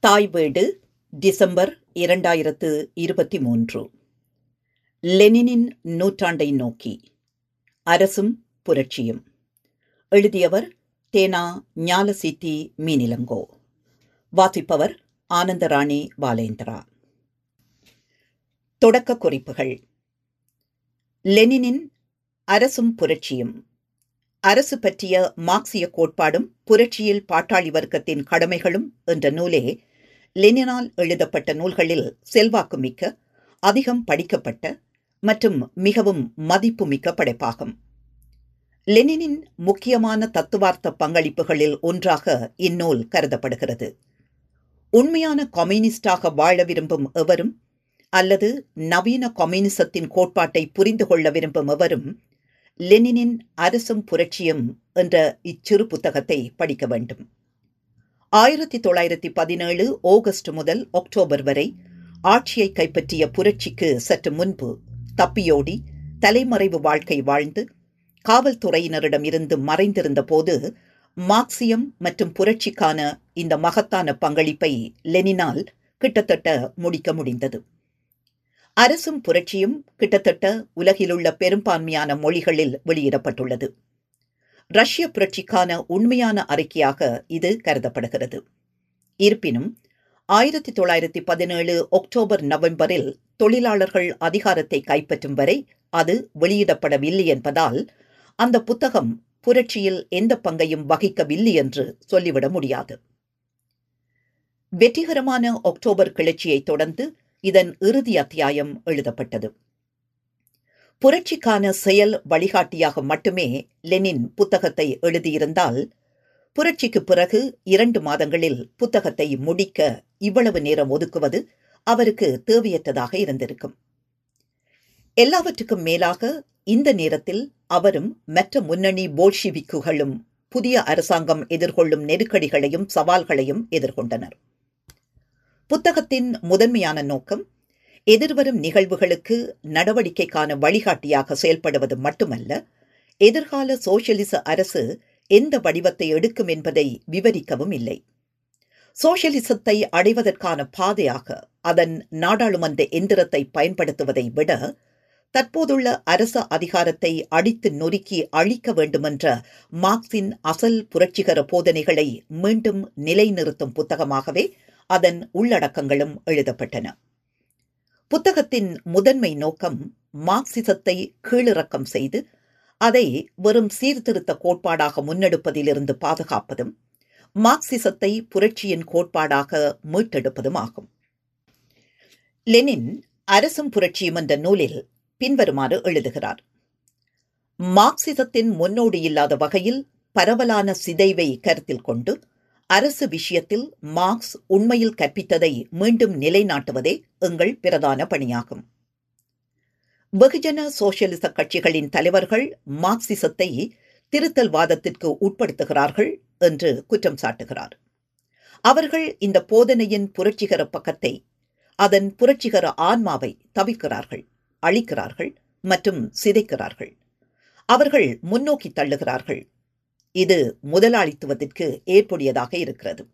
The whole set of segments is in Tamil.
தாய் வீடு டிசம்பர் இரண்டாயிரத்து இருபத்தி மூன்று லெனினின் நூற்றாண்டை நோக்கி அரசும் புரட்சியும் எழுதியவர் தேனா ஞாலசீத்தி மீனிலங்கோ வாசிப்பவர் ஆனந்தராணி பாலேந்திரா தொடக்க குறிப்புகள் லெனினின் அரசும் புரட்சியும் அரசு பற்றிய மார்க்சிய கோட்பாடும் புரட்சியில் பாட்டாளி வர்க்கத்தின் கடமைகளும் என்ற நூலே லெனினால் எழுதப்பட்ட நூல்களில் செல்வாக்குமிக்க அதிகம் படிக்கப்பட்ட மற்றும் மிகவும் மதிப்புமிக்க படைப்பாகும் லெனினின் முக்கியமான தத்துவார்த்த பங்களிப்புகளில் ஒன்றாக இந்நூல் கருதப்படுகிறது உண்மையான கம்யூனிஸ்டாக வாழ விரும்பும் எவரும் அல்லது நவீன கம்யூனிசத்தின் கோட்பாட்டை புரிந்து கொள்ள விரும்பும் எவரும் லெனினின் அரசும் புரட்சியும் என்ற இச்சிறு புத்தகத்தை படிக்க வேண்டும் ஆயிரத்தி தொள்ளாயிரத்தி பதினேழு ஆகஸ்ட் முதல் அக்டோபர் வரை ஆட்சியை கைப்பற்றிய புரட்சிக்கு சற்று முன்பு தப்பியோடி தலைமறைவு வாழ்க்கை வாழ்ந்து காவல்துறையினரிடம் இருந்து மறைந்திருந்த போது மார்க்சியம் மற்றும் புரட்சிக்கான இந்த மகத்தான பங்களிப்பை லெனினால் கிட்டத்தட்ட முடிக்க முடிந்தது அரசும் புரட்சியும் கிட்டத்தட்ட உலகிலுள்ள பெரும்பான்மையான மொழிகளில் வெளியிடப்பட்டுள்ளது ரஷ்ய புரட்சிக்கான உண்மையான அறிக்கையாக இது கருதப்படுகிறது இருப்பினும் ஆயிரத்தி தொள்ளாயிரத்தி பதினேழு அக்டோபர் நவம்பரில் தொழிலாளர்கள் அதிகாரத்தை கைப்பற்றும் வரை அது வெளியிடப்படவில்லை என்பதால் அந்த புத்தகம் புரட்சியில் எந்த பங்கையும் வகிக்கவில்லை என்று சொல்லிவிட முடியாது வெற்றிகரமான அக்டோபர் கிளர்ச்சியை தொடர்ந்து இதன் இறுதி அத்தியாயம் எழுதப்பட்டது புரட்சிக்கான செயல் வழிகாட்டியாக மட்டுமே லெனின் புத்தகத்தை எழுதியிருந்தால் புரட்சிக்கு பிறகு இரண்டு மாதங்களில் புத்தகத்தை முடிக்க இவ்வளவு நேரம் ஒதுக்குவது அவருக்கு தேவையற்றதாக இருந்திருக்கும் எல்லாவற்றுக்கும் மேலாக இந்த நேரத்தில் அவரும் மற்ற முன்னணி போல்ஷிவிக்குகளும் புதிய அரசாங்கம் எதிர்கொள்ளும் நெருக்கடிகளையும் சவால்களையும் எதிர்கொண்டனர் புத்தகத்தின் முதன்மையான நோக்கம் எதிர்வரும் நிகழ்வுகளுக்கு நடவடிக்கைக்கான வழிகாட்டியாக செயல்படுவது மட்டுமல்ல எதிர்கால சோசியலிச அரசு எந்த வடிவத்தை எடுக்கும் என்பதை விவரிக்கவும் இல்லை சோசியலிசத்தை அடைவதற்கான பாதையாக அதன் நாடாளுமன்ற எந்திரத்தை பயன்படுத்துவதை விட தற்போதுள்ள அரச அதிகாரத்தை அடித்து நொறுக்கி அழிக்க வேண்டுமென்ற மார்க்சின் அசல் புரட்சிகர போதனைகளை மீண்டும் நிலைநிறுத்தும் புத்தகமாகவே அதன் உள்ளடக்கங்களும் எழுதப்பட்டன புத்தகத்தின் முதன்மை நோக்கம் மார்க்சிசத்தை கீழிறக்கம் செய்து அதை வெறும் சீர்திருத்த கோட்பாடாக முன்னெடுப்பதிலிருந்து பாதுகாப்பதும் மார்க்சிசத்தை புரட்சியின் கோட்பாடாக மீட்டெடுப்பதும் ஆகும் லெனின் அரசும் புரட்சியும் என்ற நூலில் பின்வருமாறு எழுதுகிறார் மார்க்சிசத்தின் முன்னோடி இல்லாத வகையில் பரவலான சிதைவை கருத்தில் கொண்டு அரசு விஷயத்தில் மார்க்ஸ் உண்மையில் கற்பித்ததை மீண்டும் நிலைநாட்டுவதே எங்கள் பிரதான பணியாகும் வெகுஜன சோசியலிச கட்சிகளின் தலைவர்கள் மார்க்சிசத்தை திருத்தல் வாதத்திற்கு உட்படுத்துகிறார்கள் என்று குற்றம் சாட்டுகிறார் அவர்கள் இந்த போதனையின் புரட்சிகர பக்கத்தை அதன் புரட்சிகர ஆன்மாவை தவிக்கிறார்கள் அழிக்கிறார்கள் மற்றும் சிதைக்கிறார்கள் அவர்கள் முன்னோக்கி தள்ளுகிறார்கள் இது முதலாளித்துவத்திற்கு ஏற்புடையதாக இருக்கிறது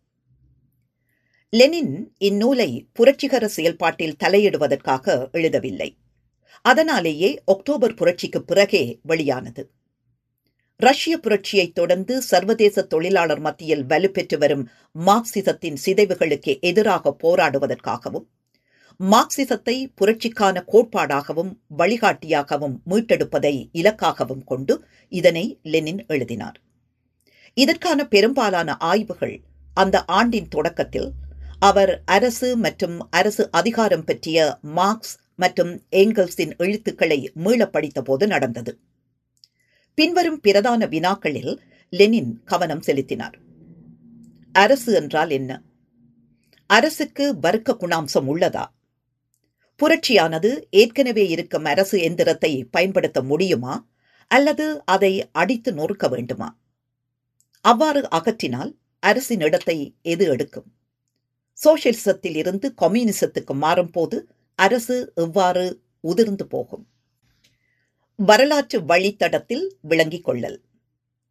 லெனின் இந்நூலை புரட்சிகர செயல்பாட்டில் தலையிடுவதற்காக எழுதவில்லை அதனாலேயே அக்டோபர் புரட்சிக்கு பிறகே வெளியானது ரஷ்ய புரட்சியை தொடர்ந்து சர்வதேச தொழிலாளர் மத்தியில் வலுப்பெற்று வரும் மார்க்சிசத்தின் சிதைவுகளுக்கு எதிராக போராடுவதற்காகவும் மார்க்சிசத்தை புரட்சிக்கான கோட்பாடாகவும் வழிகாட்டியாகவும் மீட்டெடுப்பதை இலக்காகவும் கொண்டு இதனை லெனின் எழுதினார் இதற்கான பெரும்பாலான ஆய்வுகள் அந்த ஆண்டின் தொடக்கத்தில் அவர் அரசு மற்றும் அரசு அதிகாரம் பற்றிய மார்க்ஸ் மற்றும் ஏங்கல்ஸின் எழுத்துக்களை மீள படித்த போது நடந்தது பின்வரும் பிரதான வினாக்களில் லெனின் கவனம் செலுத்தினார் அரசு என்றால் என்ன அரசுக்கு வர்க்க குணாம்சம் உள்ளதா புரட்சியானது ஏற்கனவே இருக்கும் அரசு எந்திரத்தை பயன்படுத்த முடியுமா அல்லது அதை அடித்து நொறுக்க வேண்டுமா அவ்வாறு அகற்றினால் அரசின் இடத்தை எது எடுக்கும் சோசியலிசத்தில் இருந்து கம்யூனிசத்துக்கு மாறும்போது அரசு எவ்வாறு உதிர்ந்து போகும் வரலாற்று வழித்தடத்தில் விளங்கிக் கொள்ளல்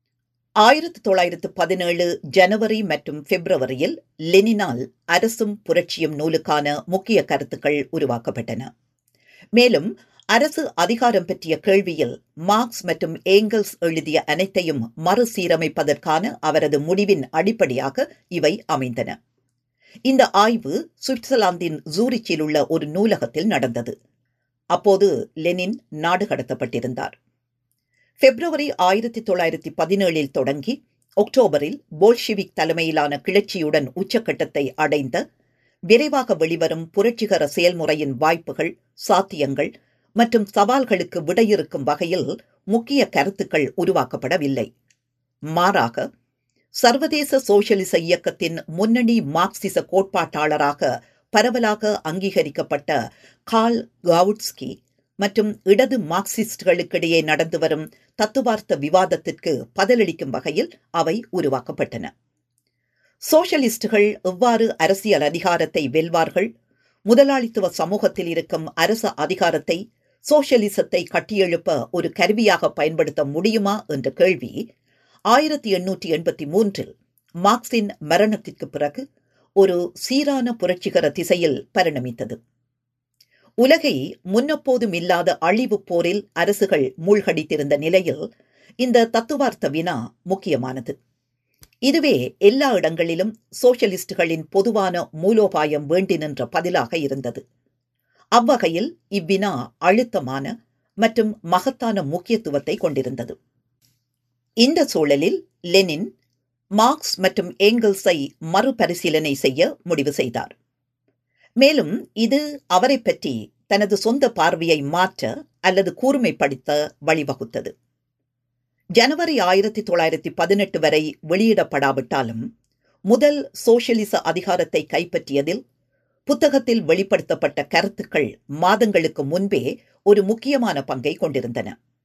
ஆயிரத்து தொள்ளாயிரத்து பதினேழு ஜனவரி மற்றும் பிப்ரவரியில் லெனினால் அரசும் புரட்சியும் நூலுக்கான முக்கிய கருத்துக்கள் உருவாக்கப்பட்டன மேலும் அரசு அதிகாரம் பற்றிய கேள்வியில் மார்க்ஸ் மற்றும் ஏங்கல்ஸ் எழுதிய அனைத்தையும் மறுசீரமைப்பதற்கான அவரது முடிவின் அடிப்படையாக இவை அமைந்தன இந்த ஆய்வு சுவிட்சர்லாந்தின் ஜூரிச்சில் உள்ள ஒரு நூலகத்தில் நடந்தது அப்போது லெனின் நாடு கடத்தப்பட்டிருந்தார் பிப்ரவரி ஆயிரத்தி தொள்ளாயிரத்தி பதினேழில் தொடங்கி ஒக்டோபரில் போல்ஷிவிக் தலைமையிலான கிளர்ச்சியுடன் உச்சக்கட்டத்தை அடைந்த விரைவாக வெளிவரும் புரட்சிகர செயல்முறையின் வாய்ப்புகள் சாத்தியங்கள் மற்றும் சவால்களுக்கு விடையிறுக்கும் வகையில் முக்கிய கருத்துக்கள் உருவாக்கப்படவில்லை மாறாக சர்வதேச சோசியலிச இயக்கத்தின் முன்னணி மார்க்சிச கோட்பாட்டாளராக பரவலாக அங்கீகரிக்கப்பட்ட கால் கவுட்ஸ்கி மற்றும் இடது மார்க்சிஸ்டுகளுக்கிடையே நடந்து வரும் தத்துவார்த்த விவாதத்திற்கு பதிலளிக்கும் வகையில் அவை உருவாக்கப்பட்டன சோஷலிஸ்டுகள் எவ்வாறு அரசியல் அதிகாரத்தை வெல்வார்கள் முதலாளித்துவ சமூகத்தில் இருக்கும் அரச அதிகாரத்தை சோஷலிசத்தை கட்டியெழுப்ப ஒரு கருவியாக பயன்படுத்த முடியுமா என்ற கேள்வி ஆயிரத்தி எண்ணூற்றி எண்பத்தி மூன்றில் மார்க்சின் மரணத்திற்கு பிறகு ஒரு சீரான புரட்சிகர திசையில் பரிணமித்தது உலகை முன்னப்போதும் இல்லாத அழிவு போரில் அரசுகள் மூழ்கடித்திருந்த நிலையில் இந்த தத்துவார்த்த வினா முக்கியமானது இதுவே எல்லா இடங்களிலும் சோஷலிஸ்டுகளின் பொதுவான மூலோபாயம் வேண்டி நின்ற பதிலாக இருந்தது அவ்வகையில் இவ்வினா அழுத்தமான மற்றும் மகத்தான முக்கியத்துவத்தை கொண்டிருந்தது இந்த சூழலில் லெனின் மார்க்ஸ் மற்றும் ஏங்கல்ஸை மறுபரிசீலனை செய்ய முடிவு செய்தார் மேலும் இது அவரை பற்றி தனது சொந்த பார்வையை மாற்ற அல்லது கூர்மைப்படுத்த வழிவகுத்தது ஜனவரி ஆயிரத்தி தொள்ளாயிரத்தி பதினெட்டு வரை வெளியிடப்படாவிட்டாலும் முதல் சோசியலிச அதிகாரத்தை கைப்பற்றியதில் புத்தகத்தில் வெளிப்படுத்தப்பட்ட கருத்துக்கள் மாதங்களுக்கு முன்பே ஒரு முக்கியமான பங்கை கொண்டிருந்தன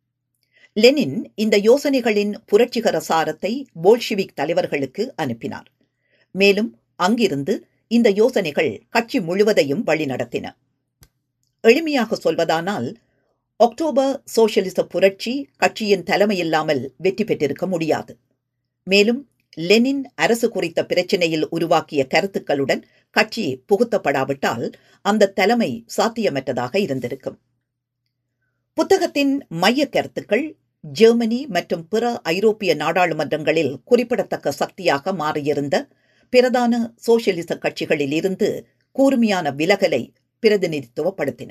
லெனின் இந்த யோசனைகளின் புரட்சிகர சாரத்தை போல்ஷிவிக் தலைவர்களுக்கு அனுப்பினார் மேலும் அங்கிருந்து இந்த யோசனைகள் கட்சி முழுவதையும் வழிநடத்தின எளிமையாக சொல்வதானால் அக்டோபர் சோசியலிச புரட்சி கட்சியின் தலைமையில்லாமல் வெற்றி பெற்றிருக்க முடியாது மேலும் லெனின் அரசு குறித்த பிரச்சினையில் உருவாக்கிய கருத்துக்களுடன் கட்சி புகுத்தப்படாவிட்டால் அந்த தலைமை சாத்தியமற்றதாக இருந்திருக்கும் புத்தகத்தின் மைய கருத்துக்கள் ஜெர்மனி மற்றும் பிற ஐரோப்பிய நாடாளுமன்றங்களில் குறிப்பிடத்தக்க சக்தியாக மாறியிருந்த பிரதான சோசியலிச கட்சிகளில் இருந்து கூர்மையான விலகலை பிரதிநிதித்துவப்படுத்தின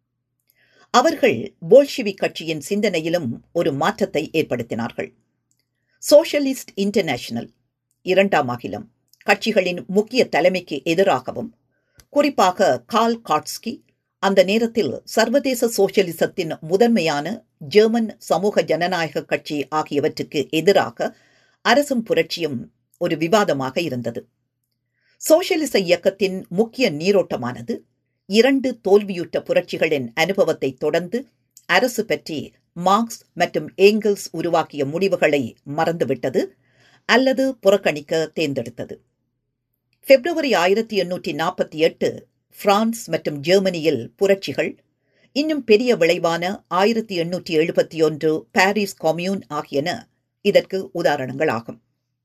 அவர்கள் போல்ஷிவிக் கட்சியின் சிந்தனையிலும் ஒரு மாற்றத்தை ஏற்படுத்தினார்கள் சோஷலிஸ்ட் இன்டர்நேஷனல் இரண்டாம் அகிலம் கட்சிகளின் முக்கிய தலைமைக்கு எதிராகவும் குறிப்பாக கால் காட்ஸ்கி அந்த நேரத்தில் சர்வதேச சோசியலிசத்தின் முதன்மையான ஜெர்மன் சமூக ஜனநாயக கட்சி ஆகியவற்றுக்கு எதிராக அரசும் புரட்சியும் ஒரு விவாதமாக இருந்தது சோசியலிச இயக்கத்தின் முக்கிய நீரோட்டமானது இரண்டு தோல்வியுற்ற புரட்சிகளின் அனுபவத்தை தொடர்ந்து அரசு பற்றி மார்க்ஸ் மற்றும் ஏங்கல்ஸ் உருவாக்கிய முடிவுகளை மறந்துவிட்டது அல்லது புறக்கணிக்க தேர்ந்தெடுத்தது பிப்ரவரி ஆயிரத்தி எண்ணூற்றி நாற்பத்தி எட்டு பிரான்ஸ் மற்றும் ஜெர்மனியில் புரட்சிகள் இன்னும் பெரிய விளைவான ஆயிரத்தி எண்ணூற்றி எழுபத்தி ஒன்று பாரிஸ் கொம்யூன் ஆகியன இதற்கு உதாரணங்களாகும்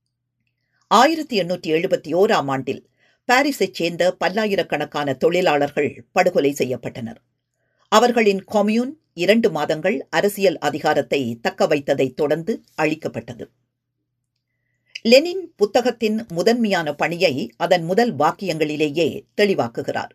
ஆயிரத்தி எண்ணூற்றி எழுபத்தி ஓராம் ஆண்டில் பாரிஸைச் சேர்ந்த பல்லாயிரக்கணக்கான தொழிலாளர்கள் படுகொலை செய்யப்பட்டனர் அவர்களின் கொம்யூன் இரண்டு மாதங்கள் அரசியல் அதிகாரத்தை தக்க வைத்ததைத் தொடர்ந்து அழிக்கப்பட்டது லெனின் புத்தகத்தின் முதன்மையான பணியை அதன் முதல் வாக்கியங்களிலேயே தெளிவாக்குகிறார்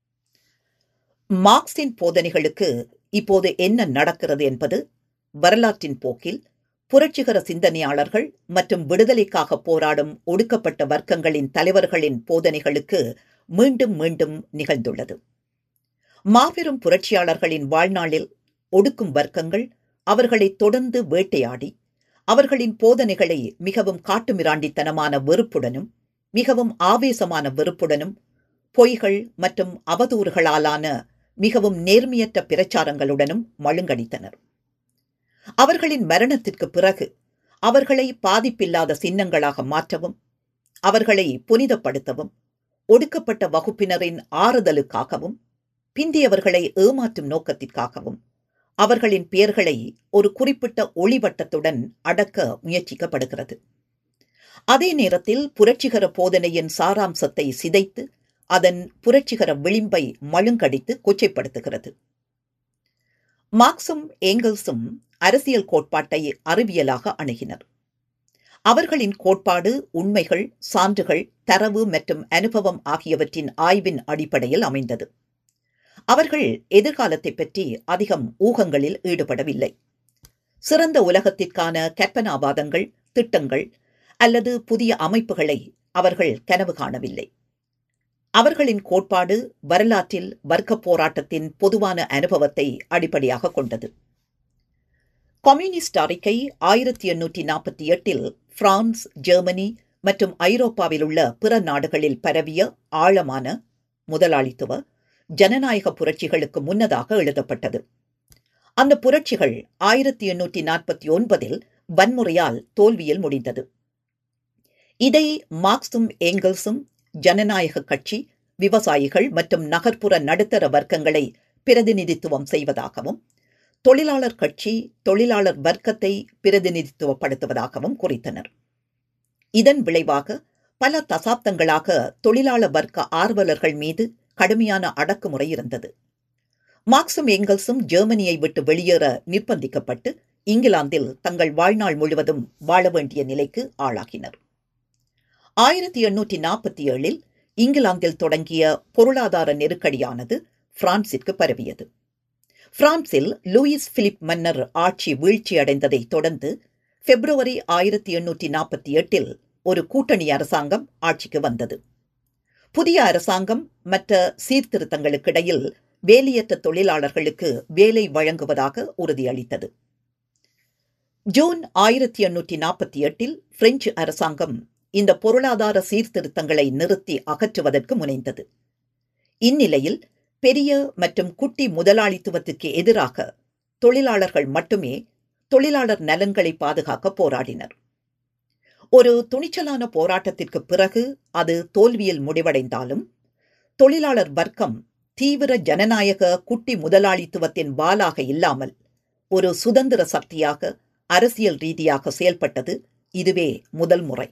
மார்க்சின் போதனைகளுக்கு இப்போது என்ன நடக்கிறது என்பது வரலாற்றின் போக்கில் புரட்சிகர சிந்தனையாளர்கள் மற்றும் விடுதலைக்காக போராடும் ஒடுக்கப்பட்ட வர்க்கங்களின் தலைவர்களின் போதனைகளுக்கு மீண்டும் மீண்டும் நிகழ்ந்துள்ளது மாபெரும் புரட்சியாளர்களின் வாழ்நாளில் ஒடுக்கும் வர்க்கங்கள் அவர்களை தொடர்ந்து வேட்டையாடி அவர்களின் போதனைகளை மிகவும் காட்டுமிராண்டித்தனமான வெறுப்புடனும் மிகவும் ஆவேசமான வெறுப்புடனும் பொய்கள் மற்றும் அவதூறுகளாலான மிகவும் நேர்மையற்ற பிரச்சாரங்களுடனும் மழுங்கடித்தனர் அவர்களின் மரணத்திற்கு பிறகு அவர்களை பாதிப்பில்லாத சின்னங்களாக மாற்றவும் அவர்களை புனிதப்படுத்தவும் ஒடுக்கப்பட்ட வகுப்பினரின் ஆறுதலுக்காகவும் பிந்தியவர்களை ஏமாற்றும் நோக்கத்திற்காகவும் அவர்களின் பெயர்களை ஒரு குறிப்பிட்ட ஒளிவட்டத்துடன் அடக்க முயற்சிக்கப்படுகிறது அதே நேரத்தில் புரட்சிகர போதனையின் சாராம்சத்தை சிதைத்து அதன் புரட்சிகர விளிம்பை மழுங்கடித்து கொச்சைப்படுத்துகிறது மார்க்சும் ஏங்கல்ஸும் அரசியல் கோட்பாட்டை அறிவியலாக அணுகினர் அவர்களின் கோட்பாடு உண்மைகள் சான்றுகள் தரவு மற்றும் அனுபவம் ஆகியவற்றின் ஆய்வின் அடிப்படையில் அமைந்தது அவர்கள் எதிர்காலத்தை பற்றி அதிகம் ஊகங்களில் ஈடுபடவில்லை சிறந்த உலகத்திற்கான கற்பனாவாதங்கள் திட்டங்கள் அல்லது புதிய அமைப்புகளை அவர்கள் கனவு காணவில்லை அவர்களின் கோட்பாடு வரலாற்றில் வர்க்க போராட்டத்தின் பொதுவான அனுபவத்தை அடிப்படையாக கொண்டது கம்யூனிஸ்ட் அறிக்கை ஆயிரத்தி எண்ணூற்றி நாற்பத்தி எட்டில் பிரான்ஸ் ஜெர்மனி மற்றும் ஐரோப்பாவில் உள்ள பிற நாடுகளில் பரவிய ஆழமான முதலாளித்துவ ஜனநாயக புரட்சிகளுக்கு முன்னதாக எழுதப்பட்டது அந்த புரட்சிகள் ஆயிரத்தி எண்ணூற்றி நாற்பத்தி ஒன்பதில் வன்முறையால் தோல்வியில் முடிந்தது இதை மார்க்சும் ஏங்கல்ஸும் ஜனநாயக கட்சி விவசாயிகள் மற்றும் நகர்ப்புற நடுத்தர வர்க்கங்களை பிரதிநிதித்துவம் செய்வதாகவும் தொழிலாளர் கட்சி தொழிலாளர் வர்க்கத்தை பிரதிநிதித்துவப்படுத்துவதாகவும் குறித்தனர் இதன் விளைவாக பல தசாப்தங்களாக தொழிலாளர் வர்க்க ஆர்வலர்கள் மீது கடுமையான அடக்குமுறை இருந்தது மார்க்சும் ஏங்கல்ஸும் ஜெர்மனியை விட்டு வெளியேற நிர்பந்திக்கப்பட்டு இங்கிலாந்தில் தங்கள் வாழ்நாள் முழுவதும் வாழ வேண்டிய நிலைக்கு ஆளாகினர் ஆயிரத்தி எண்ணூற்றி நாற்பத்தி ஏழில் இங்கிலாந்தில் தொடங்கிய பொருளாதார நெருக்கடியானது பிரான்சிற்கு பரவியது பிரான்சில் லூயிஸ் பிலிப் மன்னர் ஆட்சி வீழ்ச்சியடைந்ததை தொடர்ந்து பிப்ரவரி ஆயிரத்தி எண்ணூற்றி நாற்பத்தி எட்டில் ஒரு கூட்டணி அரசாங்கம் ஆட்சிக்கு வந்தது புதிய அரசாங்கம் மற்ற சீர்திருத்தங்களுக்கிடையில் வேலையற்ற தொழிலாளர்களுக்கு வேலை வழங்குவதாக உறுதியளித்தது ஜூன் ஆயிரத்தி எண்ணூற்றி நாற்பத்தி எட்டில் பிரெஞ்சு அரசாங்கம் இந்த பொருளாதார சீர்திருத்தங்களை நிறுத்தி அகற்றுவதற்கு முனைந்தது இந்நிலையில் பெரிய மற்றும் குட்டி முதலாளித்துவத்துக்கு எதிராக தொழிலாளர்கள் மட்டுமே தொழிலாளர் நலன்களை பாதுகாக்க போராடினர் ஒரு துணிச்சலான போராட்டத்திற்கு பிறகு அது தோல்வியில் முடிவடைந்தாலும் தொழிலாளர் வர்க்கம் தீவிர ஜனநாயக குட்டி முதலாளித்துவத்தின் வாலாக இல்லாமல் ஒரு சுதந்திர சக்தியாக அரசியல் ரீதியாக செயல்பட்டது இதுவே முதல் முறை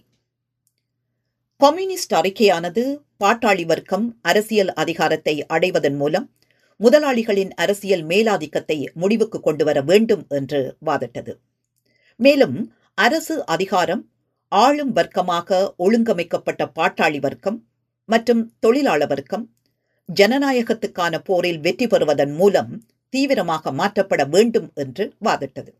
கம்யூனிஸ்ட் அறிக்கையானது பாட்டாளி வர்க்கம் அரசியல் அதிகாரத்தை அடைவதன் மூலம் முதலாளிகளின் அரசியல் மேலாதிக்கத்தை முடிவுக்கு கொண்டு வர வேண்டும் என்று வாதிட்டது மேலும் அரசு அதிகாரம் ஆளும் வர்க்கமாக ஒழுங்கமைக்கப்பட்ட பாட்டாளி வர்க்கம் மற்றும் தொழிலாளர் வர்க்கம் ஜனநாயகத்துக்கான போரில் வெற்றி பெறுவதன் மூலம் தீவிரமாக மாற்றப்பட வேண்டும் என்று வாதிட்டது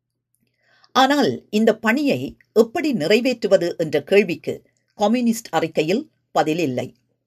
ஆனால் இந்த பணியை எப்படி நிறைவேற்றுவது என்ற கேள்விக்கு கம்யூனிஸ்ட் அறிக்கையில் பதில் இல்லை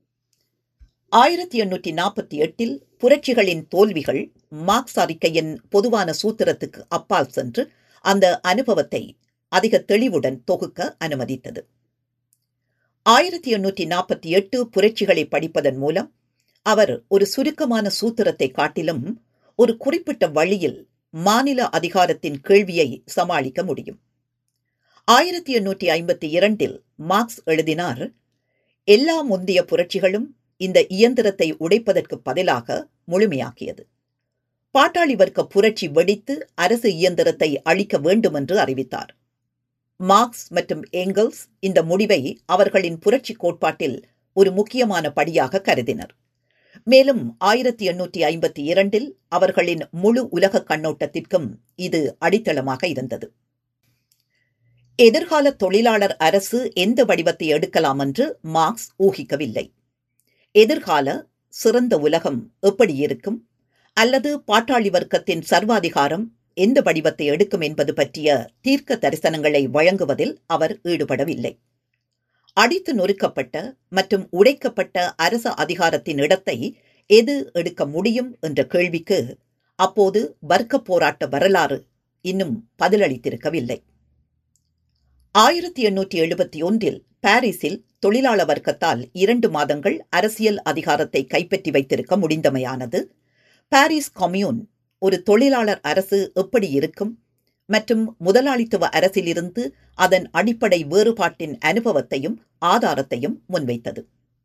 ஆயிரத்தி எண்ணூற்றி நாற்பத்தி எட்டில் புரட்சிகளின் தோல்விகள் மார்க்ஸ் அறிக்கையின் பொதுவான சூத்திரத்துக்கு அப்பால் சென்று அந்த அனுபவத்தை அதிக தெளிவுடன் தொகுக்க அனுமதித்தது ஆயிரத்தி எண்ணூற்றி நாற்பத்தி எட்டு புரட்சிகளை படிப்பதன் மூலம் அவர் ஒரு சுருக்கமான சூத்திரத்தை காட்டிலும் ஒரு குறிப்பிட்ட வழியில் மாநில அதிகாரத்தின் கேள்வியை சமாளிக்க முடியும் ஆயிரத்தி எண்ணூற்றி ஐம்பத்தி இரண்டில் மார்க்ஸ் எழுதினார் எல்லா முந்தைய புரட்சிகளும் இந்த இயந்திரத்தை உடைப்பதற்கு பதிலாக முழுமையாக்கியது பாட்டாளி வர்க்க புரட்சி வெடித்து அரசு இயந்திரத்தை அழிக்க வேண்டும் என்று அறிவித்தார் மார்க்ஸ் மற்றும் ஏங்கல்ஸ் இந்த முடிவை அவர்களின் புரட்சி கோட்பாட்டில் ஒரு முக்கியமான படியாக கருதினர் மேலும் ஆயிரத்தி எண்ணூற்றி ஐம்பத்தி இரண்டில் அவர்களின் முழு உலக கண்ணோட்டத்திற்கும் இது அடித்தளமாக இருந்தது எதிர்கால தொழிலாளர் அரசு எந்த வடிவத்தை எடுக்கலாம் என்று மார்க்ஸ் ஊகிக்கவில்லை எதிர்கால சிறந்த உலகம் எப்படி இருக்கும் அல்லது பாட்டாளி வர்க்கத்தின் சர்வாதிகாரம் எந்த வடிவத்தை எடுக்கும் என்பது பற்றிய தீர்க்க தரிசனங்களை வழங்குவதில் அவர் ஈடுபடவில்லை அடித்து நொறுக்கப்பட்ட மற்றும் உடைக்கப்பட்ட அரச அதிகாரத்தின் இடத்தை எது எடுக்க முடியும் என்ற கேள்விக்கு அப்போது வர்க்க போராட்ட வரலாறு இன்னும் பதிலளித்திருக்கவில்லை ஆயிரத்தி எண்ணூற்றி எழுபத்தி ஒன்றில் பாரிஸில் தொழிலாள வர்க்கத்தால் இரண்டு மாதங்கள் அரசியல் அதிகாரத்தை கைப்பற்றி வைத்திருக்க முடிந்தமையானது பாரிஸ் கம்யூன் ஒரு தொழிலாளர் அரசு எப்படி இருக்கும் மற்றும் முதலாளித்துவ அரசிலிருந்து அதன் அடிப்படை வேறுபாட்டின் அனுபவத்தையும் ஆதாரத்தையும் முன்வைத்தது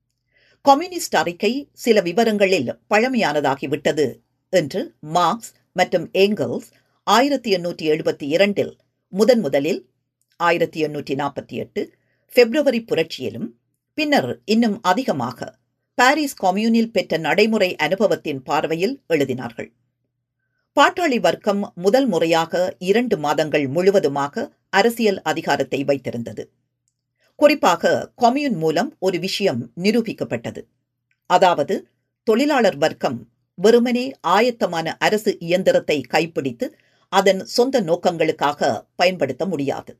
கம்யூனிஸ்ட் அறிக்கை சில விவரங்களில் பழமையானதாகிவிட்டது என்று மார்க்ஸ் மற்றும் ஏங்கல்ஸ் ஆயிரத்தி எண்ணூற்றி எழுபத்தி இரண்டில் முதன் முதலில் ஆயிரத்தி எண்ணூற்றி நாற்பத்தி எட்டு பிப்ரவரி புரட்சியிலும் பின்னர் இன்னும் அதிகமாக பாரிஸ் கம்யூனில் பெற்ற நடைமுறை அனுபவத்தின் பார்வையில் எழுதினார்கள் பாட்டாளி வர்க்கம் முதல் முறையாக இரண்டு மாதங்கள் முழுவதுமாக அரசியல் அதிகாரத்தை வைத்திருந்தது குறிப்பாக கொம்யூன் மூலம் ஒரு விஷயம் நிரூபிக்கப்பட்டது அதாவது தொழிலாளர் வர்க்கம் வெறுமனே ஆயத்தமான அரசு இயந்திரத்தை கைப்பிடித்து அதன் சொந்த நோக்கங்களுக்காக பயன்படுத்த முடியாது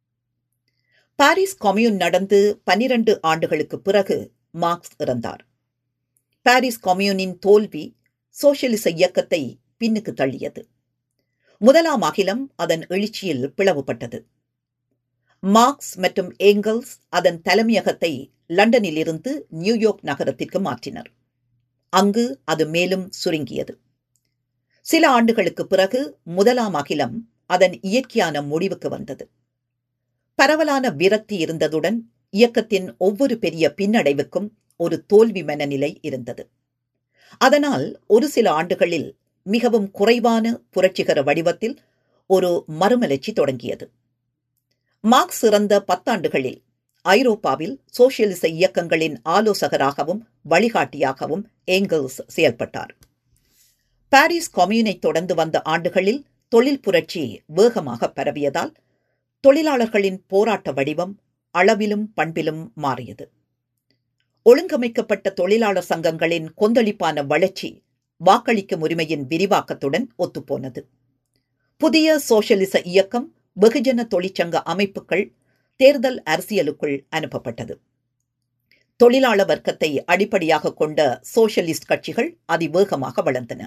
பாரிஸ் கொம்யூன் நடந்து பனிரண்டு ஆண்டுகளுக்கு பிறகு மார்க்ஸ் இறந்தார் பாரிஸ் கொம்யூனின் தோல்வி சோசியலிச இயக்கத்தை பின்னுக்கு தள்ளியது முதலாம் அகிலம் அதன் எழுச்சியில் பிளவுபட்டது மார்க்ஸ் மற்றும் ஏங்கல்ஸ் அதன் தலைமையகத்தை லண்டனில் இருந்து நியூயார்க் நகரத்திற்கு மாற்றினர் அங்கு அது மேலும் சுருங்கியது சில ஆண்டுகளுக்கு பிறகு முதலாம் அகிலம் அதன் இயற்கையான முடிவுக்கு வந்தது பரவலான விரக்தி இருந்ததுடன் இயக்கத்தின் ஒவ்வொரு பெரிய பின்னடைவுக்கும் ஒரு தோல்வி மனநிலை இருந்தது அதனால் ஒரு சில ஆண்டுகளில் மிகவும் குறைவான புரட்சிகர வடிவத்தில் ஒரு மறுமலர்ச்சி தொடங்கியது மார்க்ஸ் இறந்த பத்தாண்டுகளில் ஐரோப்பாவில் சோசியலிச இயக்கங்களின் ஆலோசகராகவும் வழிகாட்டியாகவும் ஏங்கல்ஸ் செயல்பட்டார் பாரிஸ் கொம்யூனை தொடர்ந்து வந்த ஆண்டுகளில் தொழில் புரட்சி வேகமாக பரவியதால் தொழிலாளர்களின் போராட்ட வடிவம் அளவிலும் பண்பிலும் மாறியது ஒழுங்கமைக்கப்பட்ட தொழிலாளர் சங்கங்களின் கொந்தளிப்பான வளர்ச்சி வாக்களிக்கும் உரிமையின் விரிவாக்கத்துடன் ஒத்துப்போனது புதிய சோசியலிச இயக்கம் வெகுஜன தொழிற்சங்க அமைப்புகள் தேர்தல் அரசியலுக்குள் அனுப்பப்பட்டது தொழிலாளர் வர்க்கத்தை அடிப்படையாக கொண்ட சோசியலிஸ்ட் கட்சிகள் அதிவேகமாக வளர்ந்தன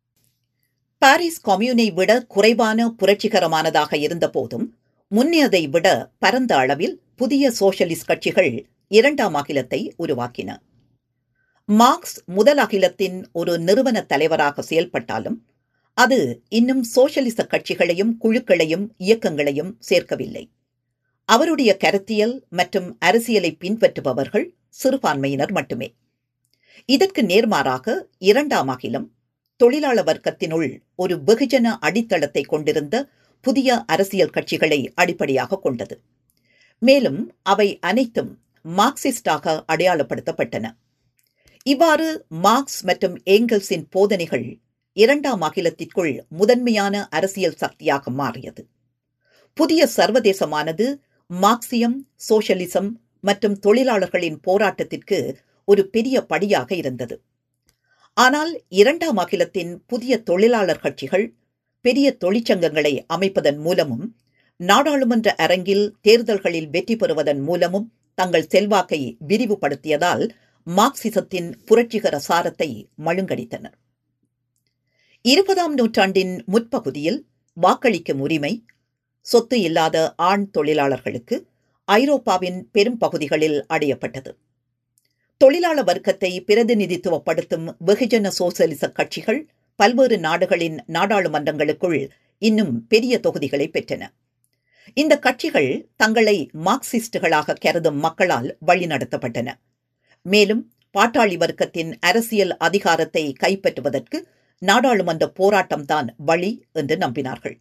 பாரிஸ் கொம்யூனை விட குறைவான புரட்சிகரமானதாக இருந்த போதும் முன்னியதை விட பரந்த அளவில் புதிய சோசியலிஸ்ட் கட்சிகள் இரண்டாம் அகிலத்தை உருவாக்கின மார்க்ஸ் முதல் அகிலத்தின் ஒரு நிறுவன தலைவராக செயல்பட்டாலும் அது இன்னும் சோசியலிச கட்சிகளையும் குழுக்களையும் இயக்கங்களையும் சேர்க்கவில்லை அவருடைய கருத்தியல் மற்றும் அரசியலை பின்பற்றுபவர்கள் சிறுபான்மையினர் மட்டுமே இதற்கு நேர்மாறாக இரண்டாம் அகிலம் தொழிலாளர் வர்க்கத்தினுள் ஒரு வெகுஜன அடித்தளத்தை கொண்டிருந்த புதிய அரசியல் கட்சிகளை அடிப்படையாக கொண்டது மேலும் அவை அனைத்தும் மார்க்சிஸ்டாக அடையாளப்படுத்தப்பட்டன இவ்வாறு மார்க்ஸ் மற்றும் ஏங்கல்ஸின் போதனைகள் இரண்டாம் அகிலத்திற்குள் முதன்மையான அரசியல் சக்தியாக மாறியது புதிய சர்வதேசமானது மார்க்சியம் சோசியலிசம் மற்றும் தொழிலாளர்களின் போராட்டத்திற்கு ஒரு பெரிய படியாக இருந்தது ஆனால் இரண்டாம் அகிலத்தின் புதிய தொழிலாளர் கட்சிகள் பெரிய தொழிற்சங்கங்களை அமைப்பதன் மூலமும் நாடாளுமன்ற அரங்கில் தேர்தல்களில் வெற்றி பெறுவதன் மூலமும் தங்கள் செல்வாக்கை விரிவுபடுத்தியதால் மார்க்சிசத்தின் புரட்சிகர சாரத்தை மழுங்கடித்தனர் இருபதாம் நூற்றாண்டின் முற்பகுதியில் வாக்களிக்கும் உரிமை சொத்து இல்லாத ஆண் தொழிலாளர்களுக்கு ஐரோப்பாவின் பெரும் பகுதிகளில் அடையப்பட்டது தொழிலாளர் வர்க்கத்தை பிரதிநிதித்துவப்படுத்தும் வெகுஜன சோசலிச கட்சிகள் பல்வேறு நாடுகளின் நாடாளுமன்றங்களுக்குள் இன்னும் பெரிய தொகுதிகளை பெற்றன இந்த கட்சிகள் தங்களை மார்க்சிஸ்டுகளாக கருதும் மக்களால் வழிநடத்தப்பட்டன மேலும் பாட்டாளி வர்க்கத்தின் அரசியல் அதிகாரத்தை கைப்பற்றுவதற்கு நாடாளுமன்ற போராட்டம்தான் வழி என்று நம்பினார்கள்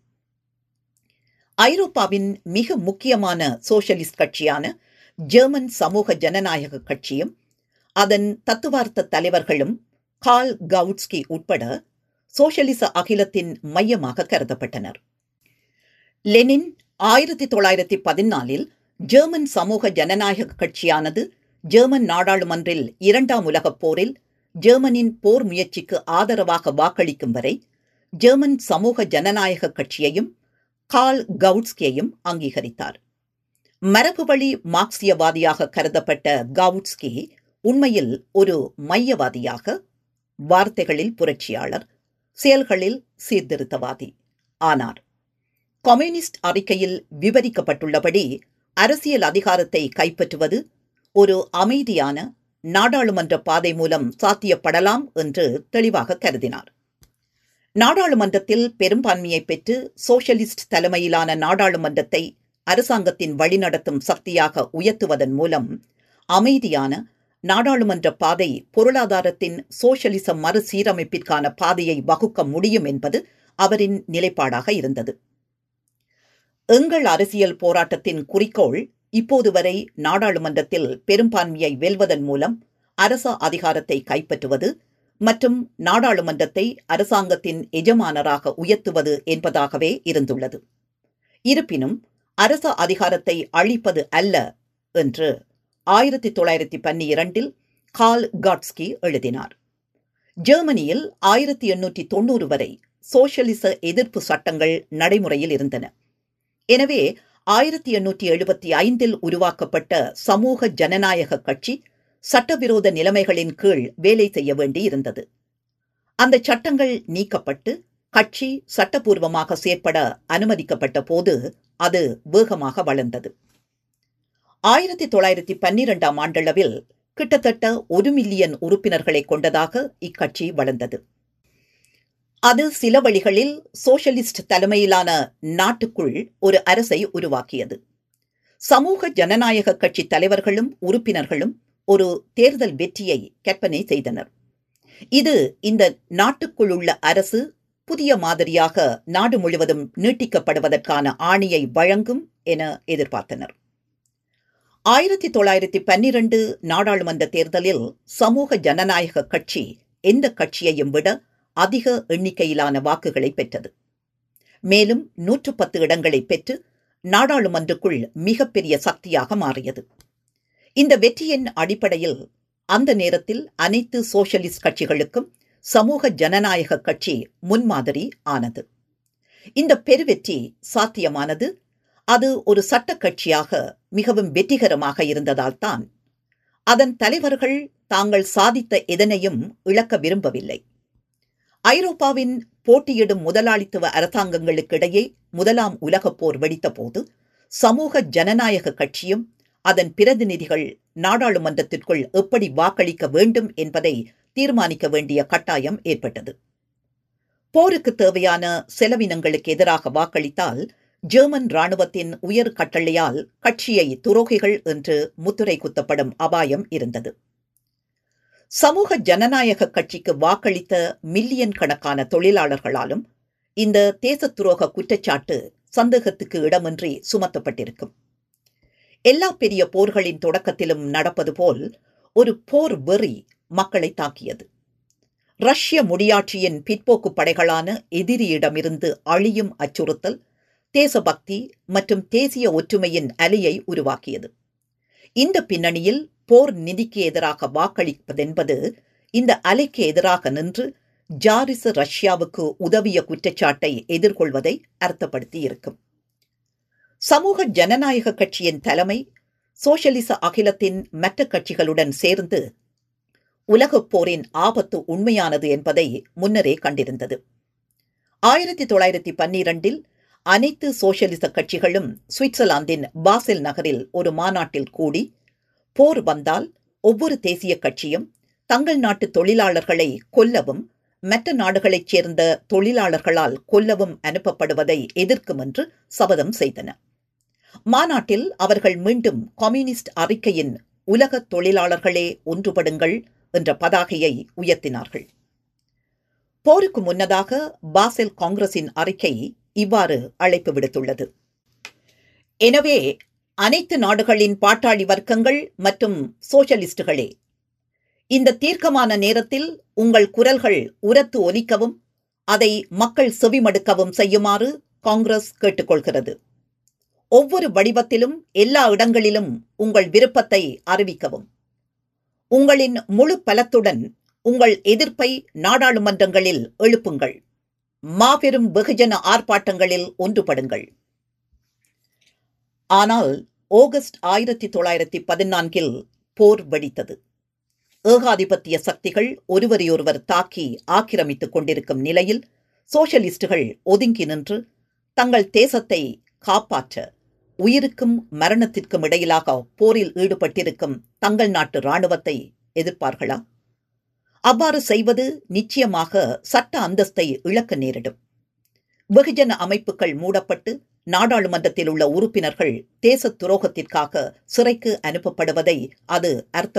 ஐரோப்பாவின் மிக முக்கியமான சோசியலிஸ்ட் கட்சியான ஜெர்மன் சமூக ஜனநாயக கட்சியும் அதன் தத்துவார்த்த தலைவர்களும் கால் கவுட்ஸ்கி உட்பட சோசியலிச அகிலத்தின் மையமாக கருதப்பட்டனர் லெனின் ஆயிரத்தி தொள்ளாயிரத்தி பதினாலில் ஜெர்மன் சமூக ஜனநாயக கட்சியானது ஜெர்மன் நாடாளுமன்றில் இரண்டாம் உலகப் போரில் ஜெர்மனின் போர் முயற்சிக்கு ஆதரவாக வாக்களிக்கும் வரை ஜெர்மன் சமூக ஜனநாயக கட்சியையும் கால் கவுட்ஸ்கியையும் அங்கீகரித்தார் மரபுவழி மார்க்சியவாதியாக கருதப்பட்ட கவுட்ஸ்கி உண்மையில் ஒரு மையவாதியாக வார்த்தைகளில் புரட்சியாளர் செயல்களில் சீர்திருத்தவாதி ஆனார் கம்யூனிஸ்ட் அறிக்கையில் விவரிக்கப்பட்டுள்ளபடி அரசியல் அதிகாரத்தை கைப்பற்றுவது ஒரு அமைதியான நாடாளுமன்ற பாதை மூலம் சாத்தியப்படலாம் என்று தெளிவாக கருதினார் நாடாளுமன்றத்தில் பெரும்பான்மையை பெற்று சோசியலிஸ்ட் தலைமையிலான நாடாளுமன்றத்தை அரசாங்கத்தின் வழிநடத்தும் சக்தியாக உயர்த்துவதன் மூலம் அமைதியான நாடாளுமன்ற பாதை பொருளாதாரத்தின் சோசியலிச மறுசீரமைப்பிற்கான பாதையை வகுக்க முடியும் என்பது அவரின் நிலைப்பாடாக இருந்தது எங்கள் அரசியல் போராட்டத்தின் குறிக்கோள் இப்போது வரை நாடாளுமன்றத்தில் பெரும்பான்மையை வெல்வதன் மூலம் அரச அதிகாரத்தை கைப்பற்றுவது மற்றும் நாடாளுமன்றத்தை அரசாங்கத்தின் எஜமானராக உயர்த்துவது என்பதாகவே இருந்துள்ளது இருப்பினும் அரச அதிகாரத்தை அழிப்பது அல்ல என்று ஆயிரத்தி தொள்ளாயிரத்தி பன்னிரண்டில் கால் காட்ஸ்கி எழுதினார் ஜெர்மனியில் ஆயிரத்தி எண்ணூற்றி தொண்ணூறு வரை சோசியலிச எதிர்ப்பு சட்டங்கள் நடைமுறையில் இருந்தன எனவே ஆயிரத்தி எண்ணூற்றி எழுபத்தி ஐந்தில் உருவாக்கப்பட்ட சமூக ஜனநாயக கட்சி சட்டவிரோத நிலைமைகளின் கீழ் வேலை செய்ய வேண்டியிருந்தது அந்த சட்டங்கள் நீக்கப்பட்டு கட்சி சட்டபூர்வமாக செயற்பட அனுமதிக்கப்பட்ட போது அது வேகமாக வளர்ந்தது ஆயிரத்தி தொள்ளாயிரத்தி பன்னிரெண்டாம் ஆண்டளவில் கிட்டத்தட்ட ஒரு மில்லியன் உறுப்பினர்களை கொண்டதாக இக்கட்சி வளர்ந்தது அது சில வழிகளில் சோஷலிஸ்ட் தலைமையிலான நாட்டுக்குள் ஒரு அரசை உருவாக்கியது சமூக ஜனநாயக கட்சி தலைவர்களும் உறுப்பினர்களும் ஒரு தேர்தல் வெற்றியை கற்பனை செய்தனர் இது இந்த நாட்டுக்குள் உள்ள அரசு புதிய மாதிரியாக நாடு முழுவதும் நீட்டிக்கப்படுவதற்கான ஆணியை வழங்கும் என எதிர்பார்த்தனர் ஆயிரத்தி தொள்ளாயிரத்தி பன்னிரண்டு நாடாளுமன்ற தேர்தலில் சமூக ஜனநாயக கட்சி எந்த கட்சியையும் விட அதிக எண்ணிக்கையிலான வாக்குகளை பெற்றது மேலும் நூற்று பத்து இடங்களை பெற்று நாடாளுமன்றக்குள் மிகப்பெரிய சக்தியாக மாறியது இந்த வெற்றியின் அடிப்படையில் அந்த நேரத்தில் அனைத்து சோஷலிஸ்ட் கட்சிகளுக்கும் சமூக ஜனநாயக கட்சி முன்மாதிரி ஆனது இந்த பெருவெற்றி சாத்தியமானது அது ஒரு சட்ட கட்சியாக மிகவும் வெற்றிகரமாக இருந்ததால் தான் அதன் தலைவர்கள் தாங்கள் சாதித்த எதனையும் இழக்க விரும்பவில்லை ஐரோப்பாவின் போட்டியிடும் முதலாளித்துவ அரசாங்கங்களுக்கிடையே முதலாம் உலகப் போர் வெடித்தபோது சமூக ஜனநாயக கட்சியும் அதன் பிரதிநிதிகள் நாடாளுமன்றத்திற்குள் எப்படி வாக்களிக்க வேண்டும் என்பதை தீர்மானிக்க வேண்டிய கட்டாயம் ஏற்பட்டது போருக்கு தேவையான செலவினங்களுக்கு எதிராக வாக்களித்தால் ஜெர்மன் ராணுவத்தின் உயர் கட்டளையால் கட்சியை துரோகிகள் என்று முத்துரை குத்தப்படும் அபாயம் இருந்தது சமூக ஜனநாயக கட்சிக்கு வாக்களித்த மில்லியன் கணக்கான தொழிலாளர்களாலும் இந்த தேச துரோக குற்றச்சாட்டு சந்தேகத்துக்கு இடமின்றி சுமத்தப்பட்டிருக்கும் எல்லா பெரிய போர்களின் தொடக்கத்திலும் நடப்பது போல் ஒரு போர் வெறி மக்களை தாக்கியது ரஷ்ய முடியாட்சியின் பிற்போக்கு படைகளான எதிரியிடமிருந்து அழியும் அச்சுறுத்தல் தேசபக்தி மற்றும் தேசிய ஒற்றுமையின் அலையை உருவாக்கியது இந்த பின்னணியில் போர் நிதிக்கு எதிராக வாக்களிப்பதென்பது இந்த அலைக்கு எதிராக நின்று ஜாரிச ரஷ்யாவுக்கு உதவிய குற்றச்சாட்டை எதிர்கொள்வதை அர்த்தப்படுத்தி இருக்கும் சமூக ஜனநாயக கட்சியின் தலைமை சோஷலிச அகிலத்தின் மற்ற கட்சிகளுடன் சேர்ந்து உலகப் போரின் ஆபத்து உண்மையானது என்பதை முன்னரே கண்டிருந்தது ஆயிரத்தி தொள்ளாயிரத்தி பன்னிரண்டில் அனைத்து சோஷலிச கட்சிகளும் சுவிட்சர்லாந்தின் பாசெல் நகரில் ஒரு மாநாட்டில் கூடி போர் வந்தால் ஒவ்வொரு தேசிய கட்சியும் தங்கள் நாட்டு தொழிலாளர்களை கொல்லவும் மற்ற நாடுகளைச் சேர்ந்த தொழிலாளர்களால் கொல்லவும் அனுப்பப்படுவதை எதிர்க்கும் என்று சபதம் செய்தன மாநாட்டில் அவர்கள் மீண்டும் கம்யூனிஸ்ட் அறிக்கையின் உலக தொழிலாளர்களே ஒன்றுபடுங்கள் என்ற பதாகையை உயர்த்தினார்கள் போருக்கு முன்னதாக பாசெல் காங்கிரசின் அறிக்கை இவ்வாறு அழைப்பு விடுத்துள்ளது எனவே அனைத்து நாடுகளின் பாட்டாளி வர்க்கங்கள் மற்றும் சோஷலிஸ்டுகளே இந்த தீர்க்கமான நேரத்தில் உங்கள் குரல்கள் உரத்து ஒலிக்கவும் அதை மக்கள் செவிமடுக்கவும் செய்யுமாறு காங்கிரஸ் கேட்டுக்கொள்கிறது ஒவ்வொரு வடிவத்திலும் எல்லா இடங்களிலும் உங்கள் விருப்பத்தை அறிவிக்கவும் உங்களின் முழு பலத்துடன் உங்கள் எதிர்ப்பை நாடாளுமன்றங்களில் எழுப்புங்கள் மாபெரும் வெகுஜன ஆர்ப்பாட்டங்களில் ஒன்றுபடுங்கள் ஆனால் ஆகஸ்ட் ஆயிரத்தி தொள்ளாயிரத்தி பதினான்கில் போர் வெடித்தது ஏகாதிபத்திய சக்திகள் ஒருவரையொருவர் தாக்கி ஆக்கிரமித்துக் கொண்டிருக்கும் நிலையில் சோஷலிஸ்டுகள் ஒதுங்கி நின்று தங்கள் தேசத்தை காப்பாற்ற உயிருக்கும் மரணத்திற்கும் இடையிலாக போரில் ஈடுபட்டிருக்கும் தங்கள் நாட்டு இராணுவத்தை எதிர்ப்பார்களா அவ்வாறு செய்வது நிச்சயமாக சட்ட அந்தஸ்தை இழக்க நேரிடும் வெகுஜன அமைப்புகள் மூடப்பட்டு நாடாளுமன்றத்தில் உள்ள உறுப்பினர்கள் தேச துரோகத்திற்காக சிறைக்கு அனுப்பப்படுவதை அது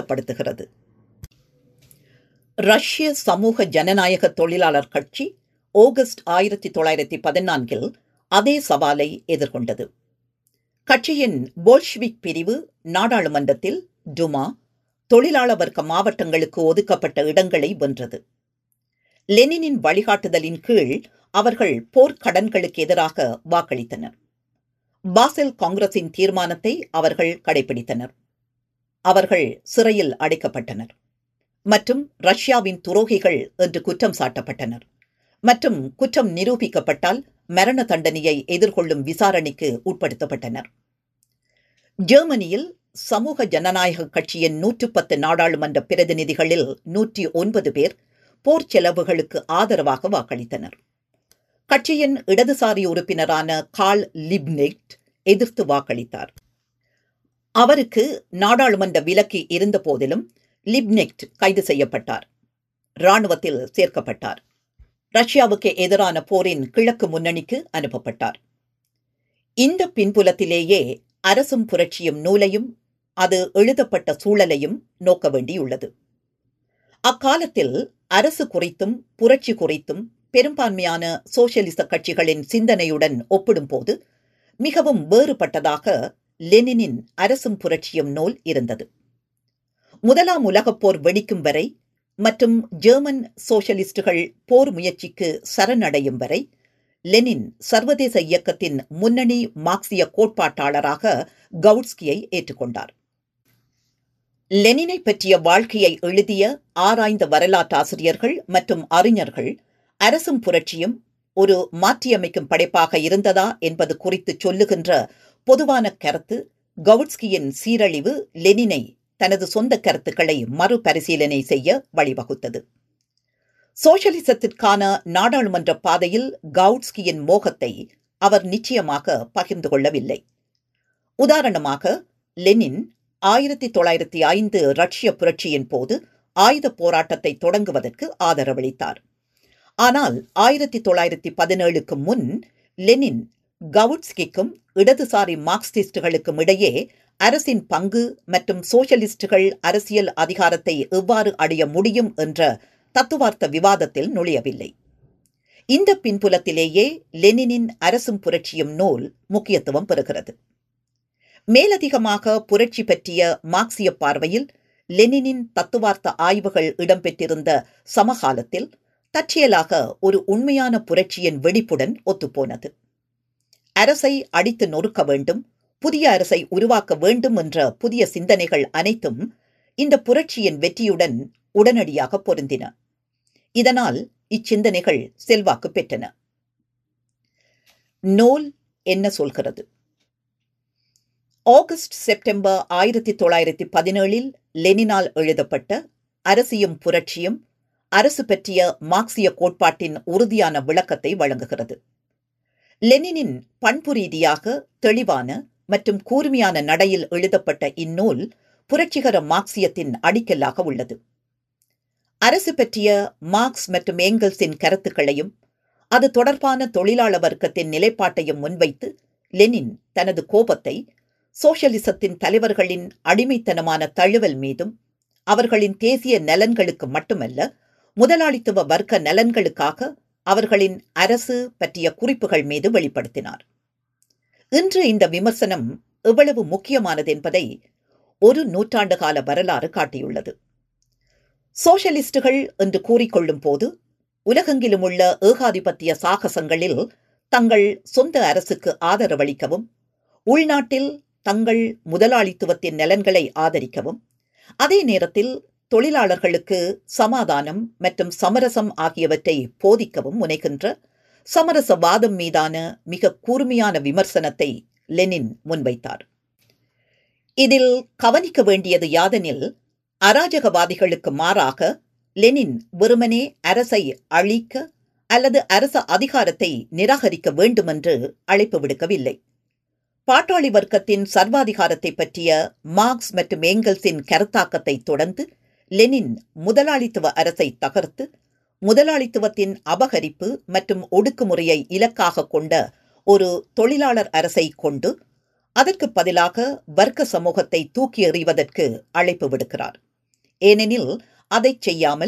அர்த்தப்படுத்துகிறது ரஷ்ய சமூக ஜனநாயக தொழிலாளர் கட்சி ஆகஸ்ட் ஆயிரத்தி தொள்ளாயிரத்தி பதினான்கில் அதே சவாலை எதிர்கொண்டது கட்சியின் போல்ஷ்விக் பிரிவு நாடாளுமன்றத்தில் டுமா தொழிலாள வர்க்க மாவட்டங்களுக்கு ஒதுக்கப்பட்ட இடங்களை வென்றது லெனினின் வழிகாட்டுதலின் கீழ் அவர்கள் போர்க்கடன்களுக்கு எதிராக வாக்களித்தனர் பாசெல் காங்கிரசின் தீர்மானத்தை அவர்கள் கடைபிடித்தனர் அவர்கள் சிறையில் அடைக்கப்பட்டனர் மற்றும் ரஷ்யாவின் துரோகிகள் என்று குற்றம் சாட்டப்பட்டனர் மற்றும் குற்றம் நிரூபிக்கப்பட்டால் மரண தண்டனையை எதிர்கொள்ளும் விசாரணைக்கு உட்படுத்தப்பட்டனர் ஜெர்மனியில் சமூக ஜனநாயக கட்சியின் நூற்று பத்து நாடாளுமன்ற பிரதிநிதிகளில் நூற்றி ஒன்பது பேர் போர் செலவுகளுக்கு ஆதரவாக வாக்களித்தனர் கட்சியின் இடதுசாரி உறுப்பினரான கால் லிப்னெக்ட் எதிர்த்து வாக்களித்தார் அவருக்கு நாடாளுமன்ற விலக்கு இருந்த போதிலும் லிப்னெக்ட் கைது செய்யப்பட்டார் இராணுவத்தில் சேர்க்கப்பட்டார் ரஷ்யாவுக்கு எதிரான போரின் கிழக்கு முன்னணிக்கு அனுப்பப்பட்டார் இந்த பின்புலத்திலேயே அரசும் புரட்சியும் நூலையும் அது எழுதப்பட்ட சூழலையும் நோக்க வேண்டியுள்ளது அக்காலத்தில் அரசு குறித்தும் புரட்சி குறித்தும் பெரும்பான்மையான சோசியலிச கட்சிகளின் சிந்தனையுடன் ஒப்பிடும்போது மிகவும் வேறுபட்டதாக லெனினின் அரசும் புரட்சியும் நூல் இருந்தது முதலாம் உலகப் போர் வெடிக்கும் வரை மற்றும் ஜெர்மன் சோசியலிஸ்டுகள் போர் முயற்சிக்கு சரணடையும் வரை லெனின் சர்வதேச இயக்கத்தின் முன்னணி மார்க்சிய கோட்பாட்டாளராக கவுட்ஸ்கியை ஏற்றுக்கொண்டார் லெனினை பற்றிய வாழ்க்கையை எழுதிய ஆராய்ந்த வரலாற்றாசிரியர்கள் மற்றும் அறிஞர்கள் அரசும் புரட்சியும் ஒரு மாற்றியமைக்கும் படைப்பாக இருந்ததா என்பது குறித்து சொல்லுகின்ற பொதுவான கருத்து கவுட்ஸ்கியின் சீரழிவு லெனினை தனது சொந்த கருத்துக்களை மறுபரிசீலனை செய்ய வழிவகுத்தது சோசியலிசத்திற்கான நாடாளுமன்ற பாதையில் கவுட்ஸ்கியின் மோகத்தை அவர் நிச்சயமாக பகிர்ந்து கொள்ளவில்லை உதாரணமாக லெனின் ஆயிரத்தி தொள்ளாயிரத்தி ஐந்து ரஷ்ய புரட்சியின் போது ஆயுத போராட்டத்தை தொடங்குவதற்கு ஆதரவளித்தார் ஆனால் ஆயிரத்தி தொள்ளாயிரத்தி பதினேழுக்கு முன் லெனின் கவுட்ஸ்கிக்கும் இடதுசாரி மார்க்சிஸ்டுகளுக்கும் இடையே அரசின் பங்கு மற்றும் சோசியலிஸ்டுகள் அரசியல் அதிகாரத்தை எவ்வாறு அடைய முடியும் என்ற தத்துவார்த்த விவாதத்தில் நுழையவில்லை இந்த பின்புலத்திலேயே லெனினின் அரசும் புரட்சியும் நூல் முக்கியத்துவம் பெறுகிறது மேலதிகமாக புரட்சி பற்றிய மார்க்சிய பார்வையில் லெனினின் தத்துவார்த்த ஆய்வுகள் இடம்பெற்றிருந்த சமகாலத்தில் தற்செயலாக ஒரு உண்மையான புரட்சியின் வெடிப்புடன் ஒத்துப்போனது அரசை அடித்து நொறுக்க வேண்டும் புதிய அரசை உருவாக்க வேண்டும் என்ற புதிய சிந்தனைகள் அனைத்தும் இந்த புரட்சியின் வெற்றியுடன் உடனடியாக பொருந்தின இதனால் இச்சிந்தனைகள் செல்வாக்கு பெற்றன நூல் என்ன சொல்கிறது ஆகஸ்ட் செப்டம்பர் ஆயிரத்தி தொள்ளாயிரத்தி பதினேழில் லெனினால் எழுதப்பட்ட அரசியும் புரட்சியும் அரசு பற்றிய மார்க்சிய கோட்பாட்டின் உறுதியான விளக்கத்தை வழங்குகிறது லெனினின் பண்பு ரீதியாக தெளிவான மற்றும் கூர்மையான நடையில் எழுதப்பட்ட இந்நூல் புரட்சிகர மார்க்சியத்தின் அடிக்கல்லாக உள்ளது அரசு பற்றிய மார்க்ஸ் மற்றும் ஏங்கல்ஸின் கருத்துக்களையும் அது தொடர்பான தொழிலாள வர்க்கத்தின் நிலைப்பாட்டையும் முன்வைத்து லெனின் தனது கோபத்தை சோசியலிசத்தின் தலைவர்களின் அடிமைத்தனமான தழுவல் மீதும் அவர்களின் தேசிய நலன்களுக்கு மட்டுமல்ல முதலாளித்துவ வர்க்க நலன்களுக்காக அவர்களின் அரசு பற்றிய குறிப்புகள் மீது வெளிப்படுத்தினார் இன்று இந்த விமர்சனம் எவ்வளவு முக்கியமானது என்பதை ஒரு நூற்றாண்டு கால வரலாறு காட்டியுள்ளது சோசியலிஸ்டுகள் என்று கூறிக்கொள்ளும் போது உலகெங்கிலும் உள்ள ஏகாதிபத்திய சாகசங்களில் தங்கள் சொந்த அரசுக்கு ஆதரவளிக்கவும் உள்நாட்டில் தங்கள் முதலாளித்துவத்தின் நலன்களை ஆதரிக்கவும் அதே நேரத்தில் தொழிலாளர்களுக்கு சமாதானம் மற்றும் சமரசம் ஆகியவற்றை போதிக்கவும் முனைகின்ற சமரசவாதம் மீதான மிக கூர்மையான விமர்சனத்தை லெனின் முன்வைத்தார் இதில் கவனிக்க வேண்டியது யாதெனில் அராஜகவாதிகளுக்கு மாறாக லெனின் வெறுமனே அரசை அழிக்க அல்லது அரச அதிகாரத்தை நிராகரிக்க வேண்டுமென்று அழைப்பு விடுக்கவில்லை பாட்டாளி வர்க்கத்தின் சர்வாதிகாரத்தை பற்றிய மார்க்ஸ் மற்றும் ஏங்கல்ஸின் கருத்தாக்கத்தை தொடர்ந்து லெனின் முதலாளித்துவ அரசை தகர்த்து முதலாளித்துவத்தின் அபகரிப்பு மற்றும் ஒடுக்குமுறையை இலக்காக கொண்ட ஒரு தொழிலாளர் அரசை கொண்டு அதற்கு பதிலாக வர்க்க சமூகத்தை தூக்கி எறிவதற்கு அழைப்பு விடுக்கிறார் ஏனெனில் அதை செய்யாமல்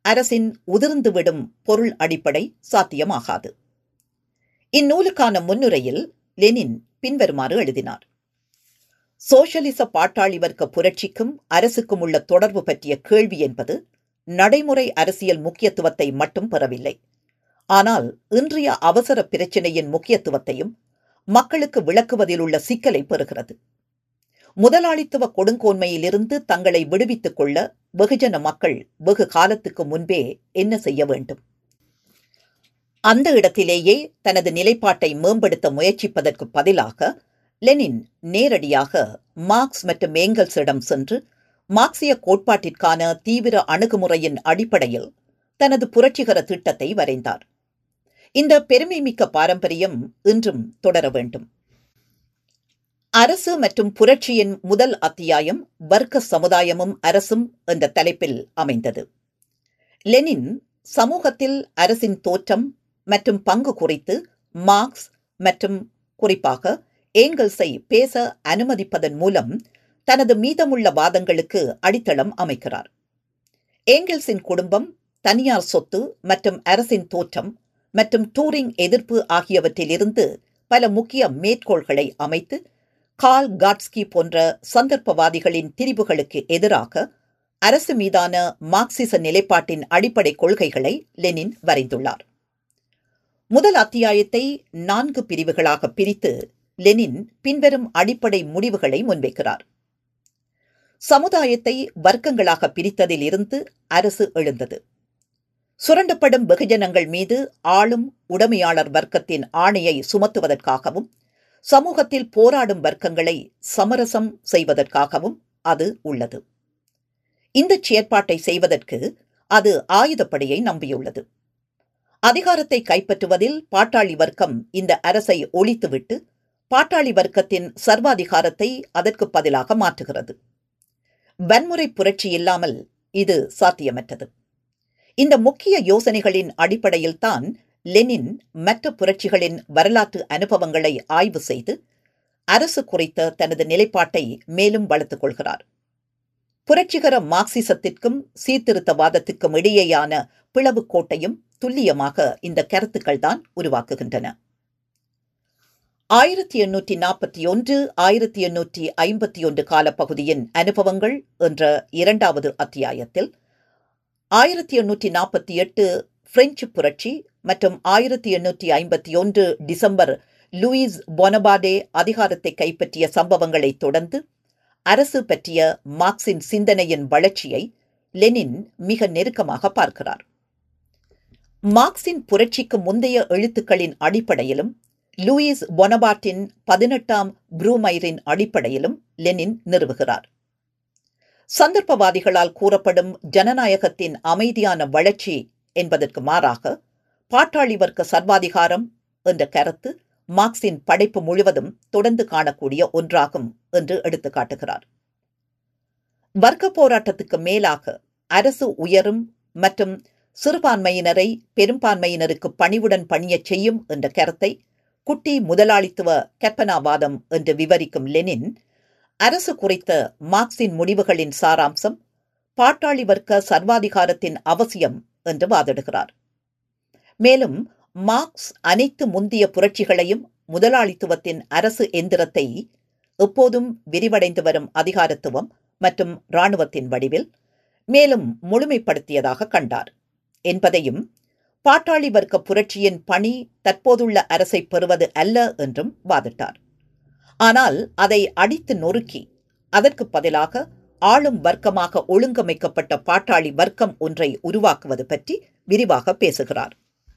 அரசின் உதிர்ந்துவிடும் பொருள் அடிப்படை சாத்தியமாகாது இந்நூலுக்கான முன்னுரையில் லெனின் பின்வருமாறு எழுதினார் சோஷலிச பாட்டாளி வர்க்க புரட்சிக்கும் அரசுக்கும் உள்ள தொடர்பு பற்றிய கேள்வி என்பது நடைமுறை அரசியல் முக்கியத்துவத்தை மட்டும் பெறவில்லை ஆனால் இன்றைய அவசர பிரச்சினையின் முக்கியத்துவத்தையும் மக்களுக்கு விளக்குவதில் உள்ள சிக்கலை பெறுகிறது முதலாளித்துவ கொடுங்கோன்மையிலிருந்து தங்களை விடுவித்துக் கொள்ள வெகுஜன மக்கள் வெகு காலத்துக்கு முன்பே என்ன செய்ய வேண்டும் அந்த இடத்திலேயே தனது நிலைப்பாட்டை மேம்படுத்த முயற்சிப்பதற்கு பதிலாக லெனின் நேரடியாக மார்க்ஸ் மற்றும் ஏங்கல்ஸிடம் சென்று மார்க்சிய கோட்பாட்டிற்கான தீவிர அணுகுமுறையின் அடிப்படையில் தனது புரட்சிகர திட்டத்தை வரைந்தார் இந்த பெருமைமிக்க பாரம்பரியம் இன்றும் தொடர வேண்டும் அரசு மற்றும் புரட்சியின் முதல் அத்தியாயம் வர்க்க சமுதாயமும் அரசும் என்ற தலைப்பில் அமைந்தது லெனின் சமூகத்தில் அரசின் தோற்றம் மற்றும் பங்கு குறித்து மார்க்ஸ் மற்றும் குறிப்பாக ஏங்கல்ஸை பேச அனுமதிப்பதன் மூலம் தனது மீதமுள்ள வாதங்களுக்கு அடித்தளம் அமைக்கிறார் ஏங்கல்ஸின் குடும்பம் தனியார் சொத்து மற்றும் அரசின் தோற்றம் மற்றும் டூரிங் எதிர்ப்பு ஆகியவற்றிலிருந்து பல முக்கிய மேற்கோள்களை அமைத்து கால் காட்ஸ்கி போன்ற சந்தர்ப்பவாதிகளின் திரிவுகளுக்கு எதிராக அரசு மீதான மார்க்சிச நிலைப்பாட்டின் அடிப்படை கொள்கைகளை லெனின் வரைந்துள்ளார் முதல் அத்தியாயத்தை நான்கு பிரிவுகளாக பிரித்து லெனின் பின்வரும் அடிப்படை முடிவுகளை முன்வைக்கிறார் சமுதாயத்தை வர்க்கங்களாக பிரித்ததில் இருந்து அரசு எழுந்தது சுரண்டப்படும் வெகுஜனங்கள் மீது ஆளும் உடைமையாளர் வர்க்கத்தின் ஆணையை சுமத்துவதற்காகவும் சமூகத்தில் போராடும் வர்க்கங்களை சமரசம் செய்வதற்காகவும் அது உள்ளது இந்த செயற்பாட்டை செய்வதற்கு அது ஆயுதப்படையை நம்பியுள்ளது அதிகாரத்தை கைப்பற்றுவதில் பாட்டாளி வர்க்கம் இந்த அரசை ஒழித்துவிட்டு பாட்டாளி வர்க்கத்தின் சர்வாதிகாரத்தை அதற்கு பதிலாக மாற்றுகிறது வன்முறை புரட்சி இல்லாமல் இது சாத்தியமற்றது இந்த முக்கிய யோசனைகளின் அடிப்படையில்தான் லெனின் மற்ற புரட்சிகளின் வரலாற்று அனுபவங்களை ஆய்வு செய்து அரசு குறித்த தனது நிலைப்பாட்டை மேலும் வளர்த்துக் கொள்கிறார் புரட்சிகர மார்க்சிசத்திற்கும் சீர்திருத்தவாதத்திற்கும் இடையேயான பிளவு கோட்டையும் துல்லியமாக இந்த கருத்துக்கள் தான் உருவாக்குகின்றன ஆயிரத்தி எண்ணூற்றி நாற்பத்தி ஒன்று ஆயிரத்தி எண்ணூற்றி ஐம்பத்தி ஒன்று காலப்பகுதியின் அனுபவங்கள் என்ற இரண்டாவது அத்தியாயத்தில் ஆயிரத்தி எண்ணூற்றி நாற்பத்தி எட்டு பிரெஞ்சு புரட்சி மற்றும் ஆயிரத்தி எண்ணூற்றி ஐம்பத்தி ஒன்று டிசம்பர் லூயிஸ் பொனபாடே அதிகாரத்தை கைப்பற்றிய சம்பவங்களை தொடர்ந்து அரசு பற்றிய மார்க்சின் சிந்தனையின் வளர்ச்சியை லெனின் மிக நெருக்கமாக பார்க்கிறார் மார்க்சின் புரட்சிக்கு முந்தைய எழுத்துக்களின் அடிப்படையிலும் லூயிஸ் பொனபாட்டின் பதினெட்டாம் ப்ரூமைரின் அடிப்படையிலும் லெனின் நிறுவுகிறார் சந்தர்ப்பவாதிகளால் கூறப்படும் ஜனநாயகத்தின் அமைதியான வளர்ச்சி என்பதற்கு மாறாக பாட்டாளி வர்க்க சர்வாதிகாரம் என்ற கருத்து மார்க்சின் படைப்பு முழுவதும் தொடர்ந்து காணக்கூடிய ஒன்றாகும் என்று எடுத்துக்காட்டுகிறார் வர்க்க போராட்டத்துக்கு மேலாக அரசு உயரும் மற்றும் சிறுபான்மையினரை பெரும்பான்மையினருக்கு பணிவுடன் பணியச் செய்யும் என்ற கருத்தை குட்டி முதலாளித்துவ கற்பனாவாதம் என்று விவரிக்கும் லெனின் அரசு குறித்த மார்க்சின் முடிவுகளின் சாராம்சம் பாட்டாளி வர்க்க சர்வாதிகாரத்தின் அவசியம் என்று வாதிடுகிறார் மேலும் மார்க்ஸ் அனைத்து முந்திய புரட்சிகளையும் முதலாளித்துவத்தின் அரசு எந்திரத்தை எப்போதும் விரிவடைந்து வரும் அதிகாரத்துவம் மற்றும் இராணுவத்தின் வடிவில் மேலும் முழுமைப்படுத்தியதாக கண்டார் என்பதையும் பாட்டாளி வர்க்க புரட்சியின் பணி தற்போதுள்ள அரசை பெறுவது அல்ல என்றும் வாதிட்டார் ஆனால் அதை அடித்து நொறுக்கி அதற்கு பதிலாக ஆளும் வர்க்கமாக ஒழுங்கமைக்கப்பட்ட பாட்டாளி வர்க்கம் ஒன்றை உருவாக்குவது பற்றி விரிவாக பேசுகிறார்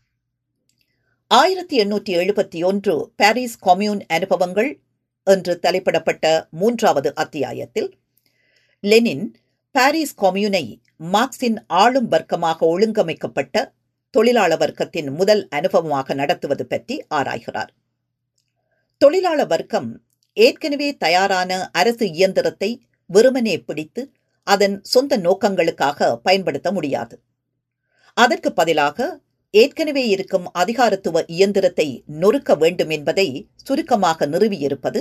ஆயிரத்தி எண்ணூற்றி எழுபத்தி ஒன்று பாரிஸ் கொம்யூன் அனுபவங்கள் என்று தலைப்பிடப்பட்ட மூன்றாவது அத்தியாயத்தில் லெனின் பாரிஸ் கொம்யூனை மார்க்சின் ஆளும் வர்க்கமாக ஒழுங்கமைக்கப்பட்ட தொழிலாள வர்க்கத்தின் முதல் அனுபவமாக நடத்துவது பற்றி ஆராய்கிறார் தொழிலாள வர்க்கம் ஏற்கனவே தயாரான அரசு இயந்திரத்தை வெறுமனே பிடித்து அதன் சொந்த நோக்கங்களுக்காக பயன்படுத்த முடியாது அதற்கு பதிலாக ஏற்கனவே இருக்கும் அதிகாரத்துவ இயந்திரத்தை நொறுக்க வேண்டும் என்பதை சுருக்கமாக நிறுவியிருப்பது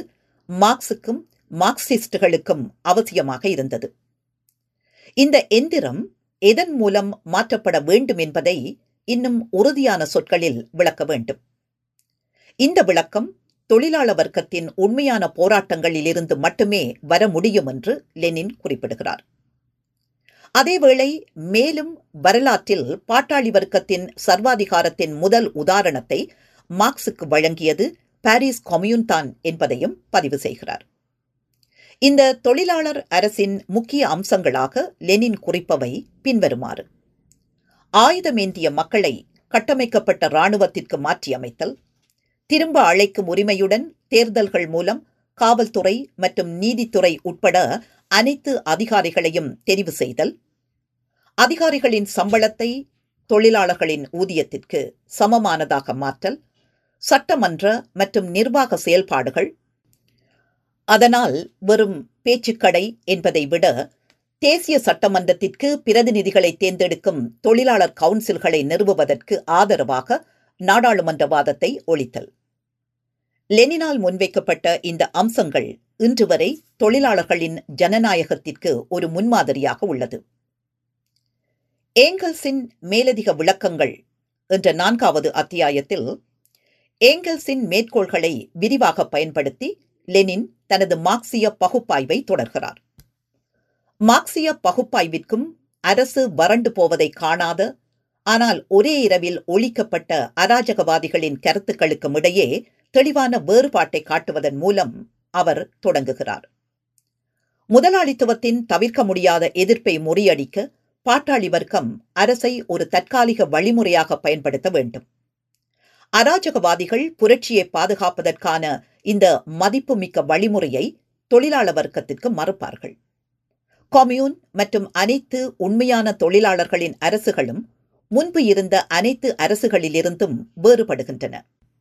மார்க்சுக்கும் மார்க்சிஸ்டுகளுக்கும் அவசியமாக இருந்தது இந்த எந்திரம் எதன் மூலம் மாற்றப்பட வேண்டும் என்பதை இன்னும் உறுதியான சொற்களில் விளக்க வேண்டும் இந்த விளக்கம் தொழிலாள வர்க்கத்தின் உண்மையான போராட்டங்களிலிருந்து மட்டுமே வர முடியும் என்று லெனின் குறிப்பிடுகிறார் அதேவேளை மேலும் வரலாற்றில் பாட்டாளி வர்க்கத்தின் சர்வாதிகாரத்தின் முதல் உதாரணத்தை மார்க்சுக்கு வழங்கியது பாரிஸ் கொம்யூன் தான் என்பதையும் பதிவு செய்கிறார் இந்த தொழிலாளர் அரசின் முக்கிய அம்சங்களாக லெனின் குறிப்பவை பின்வருமாறு ஆயுதமேந்திய மக்களை கட்டமைக்கப்பட்ட இராணுவத்திற்கு மாற்றியமைத்தல் திரும்ப அழைக்கும் உரிமையுடன் தேர்தல்கள் மூலம் காவல்துறை மற்றும் நீதித்துறை உட்பட அனைத்து அதிகாரிகளையும் தெரிவு செய்தல் அதிகாரிகளின் சம்பளத்தை தொழிலாளர்களின் ஊதியத்திற்கு சமமானதாக மாற்றல் சட்டமன்ற மற்றும் நிர்வாக செயல்பாடுகள் அதனால் வெறும் பேச்சுக்கடை என்பதை விட தேசிய சட்டமன்றத்திற்கு பிரதிநிதிகளை தேர்ந்தெடுக்கும் தொழிலாளர் கவுன்சில்களை நிறுவுவதற்கு ஆதரவாக நாடாளுமன்ற வாதத்தை ஒழித்தல் லெனினால் முன்வைக்கப்பட்ட இந்த அம்சங்கள் இன்று வரை தொழிலாளர்களின் ஜனநாயகத்திற்கு ஒரு முன்மாதிரியாக உள்ளது ஏங்கல்ஸின் மேலதிக விளக்கங்கள் என்ற நான்காவது அத்தியாயத்தில் ஏங்கல்ஸின் மேற்கோள்களை விரிவாக பயன்படுத்தி லெனின் தனது மார்க்சிய பகுப்பாய்வை தொடர்கிறார் மார்க்சிய பகுப்பாய்விற்கும் அரசு வறண்டு போவதை காணாத ஆனால் ஒரே இரவில் ஒழிக்கப்பட்ட அராஜகவாதிகளின் கருத்துக்களுக்கும் இடையே தெளிவான வேறுபாட்டை காட்டுவதன் மூலம் அவர் தொடங்குகிறார் முதலாளித்துவத்தின் தவிர்க்க முடியாத எதிர்ப்பை முறியடிக்க பாட்டாளி வர்க்கம் அரசை ஒரு தற்காலிக வழிமுறையாக பயன்படுத்த வேண்டும் அராஜகவாதிகள் புரட்சியை பாதுகாப்பதற்கான இந்த மதிப்புமிக்க வழிமுறையை தொழிலாள வர்க்கத்திற்கு மறுப்பார்கள் கொம்யூன் மற்றும் அனைத்து உண்மையான தொழிலாளர்களின் அரசுகளும் முன்பு இருந்த அனைத்து அரசுகளிலிருந்தும் வேறுபடுகின்றன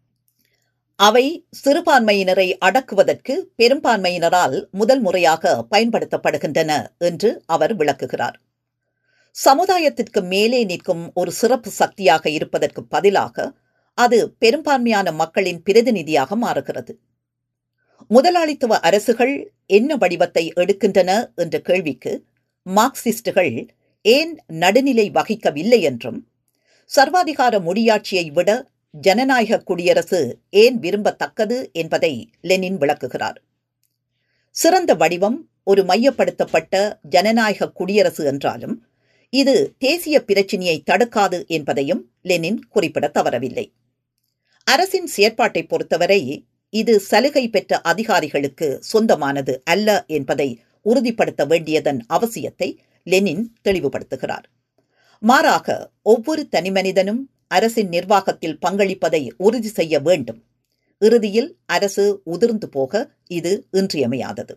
அவை சிறுபான்மையினரை அடக்குவதற்கு பெரும்பான்மையினரால் முதல் முறையாக பயன்படுத்தப்படுகின்றன என்று அவர் விளக்குகிறார் சமுதாயத்திற்கு மேலே நிற்கும் ஒரு சிறப்பு சக்தியாக இருப்பதற்கு பதிலாக அது பெரும்பான்மையான மக்களின் பிரதிநிதியாக மாறுகிறது முதலாளித்துவ அரசுகள் என்ன வடிவத்தை எடுக்கின்றன என்ற கேள்விக்கு மார்க்சிஸ்டுகள் ஏன் நடுநிலை வகிக்கவில்லை என்றும் சர்வாதிகார முடியாட்சியை விட ஜனநாயக குடியரசு ஏன் விரும்பத்தக்கது என்பதை லெனின் விளக்குகிறார் சிறந்த வடிவம் ஒரு மையப்படுத்தப்பட்ட ஜனநாயக குடியரசு என்றாலும் இது தேசிய பிரச்சினையை தடுக்காது என்பதையும் லெனின் குறிப்பிட தவறவில்லை அரசின் செயற்பாட்டை பொறுத்தவரை இது சலுகை பெற்ற அதிகாரிகளுக்கு சொந்தமானது அல்ல என்பதை உறுதிப்படுத்த வேண்டியதன் அவசியத்தை லெனின் தெளிவுபடுத்துகிறார் மாறாக ஒவ்வொரு தனிமனிதனும் அரசின் நிர்வாகத்தில் பங்களிப்பதை உறுதி செய்ய வேண்டும் இறுதியில் அரசு உதிர்ந்து போக இது இன்றியமையாதது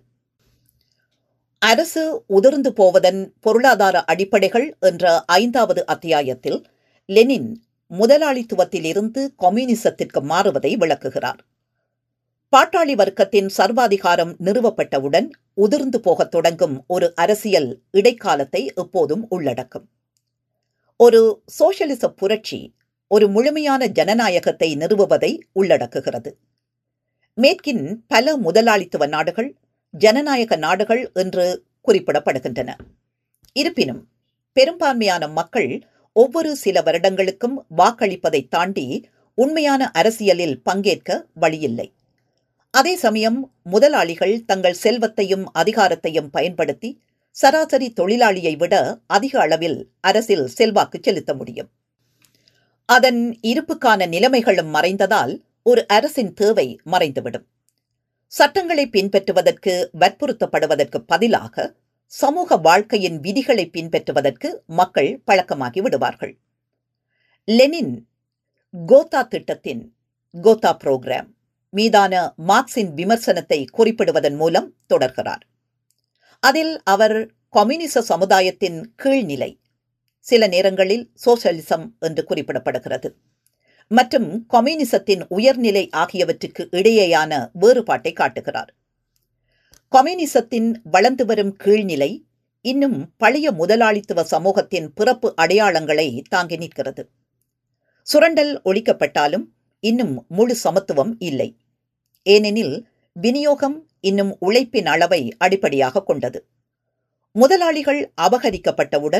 அரசு உதிர்ந்து போவதன் பொருளாதார அடிப்படைகள் என்ற ஐந்தாவது அத்தியாயத்தில் லெனின் முதலாளித்துவத்திலிருந்து கம்யூனிசத்திற்கு மாறுவதை விளக்குகிறார் பாட்டாளி வர்க்கத்தின் சர்வாதிகாரம் நிறுவப்பட்டவுடன் உதிர்ந்து போகத் தொடங்கும் ஒரு அரசியல் இடைக்காலத்தை எப்போதும் உள்ளடக்கும் ஒரு சோசியலிச புரட்சி ஒரு முழுமையான ஜனநாயகத்தை நிறுவுவதை உள்ளடக்குகிறது மேற்கின் பல முதலாளித்துவ நாடுகள் ஜனநாயக நாடுகள் என்று குறிப்பிடப்படுகின்றன இருப்பினும் பெரும்பான்மையான மக்கள் ஒவ்வொரு சில வருடங்களுக்கும் வாக்களிப்பதை தாண்டி உண்மையான அரசியலில் பங்கேற்க வழியில்லை அதே சமயம் முதலாளிகள் தங்கள் செல்வத்தையும் அதிகாரத்தையும் பயன்படுத்தி சராசரி தொழிலாளியை விட அதிக அளவில் அரசில் செல்வாக்கு செலுத்த முடியும் அதன் இருப்புக்கான நிலைமைகளும் மறைந்ததால் ஒரு அரசின் தேவை மறைந்துவிடும் சட்டங்களை பின்பற்றுவதற்கு வற்புறுத்தப்படுவதற்கு பதிலாக சமூக வாழ்க்கையின் விதிகளை பின்பற்றுவதற்கு மக்கள் பழக்கமாகி விடுவார்கள் லெனின் கோத்தா திட்டத்தின் கோத்தா புரோகிராம் மீதான மார்க்சின் விமர்சனத்தை குறிப்பிடுவதன் மூலம் தொடர்கிறார் அதில் அவர் கம்யூனிச சமுதாயத்தின் கீழ்நிலை சில நேரங்களில் சோசியலிசம் என்று குறிப்பிடப்படுகிறது மற்றும் கம்யூனிசத்தின் உயர்நிலை ஆகியவற்றுக்கு இடையேயான வேறுபாட்டை காட்டுகிறார் கம்யூனிசத்தின் வளர்ந்து வரும் கீழ்நிலை இன்னும் பழைய முதலாளித்துவ சமூகத்தின் பிறப்பு அடையாளங்களை தாங்கி நிற்கிறது சுரண்டல் ஒழிக்கப்பட்டாலும் இன்னும் முழு சமத்துவம் இல்லை ஏனெனில் விநியோகம் இன்னும் உழைப்பின் அளவை அடிப்படையாக கொண்டது முதலாளிகள் அபகரிக்கப்பட்டவுடன்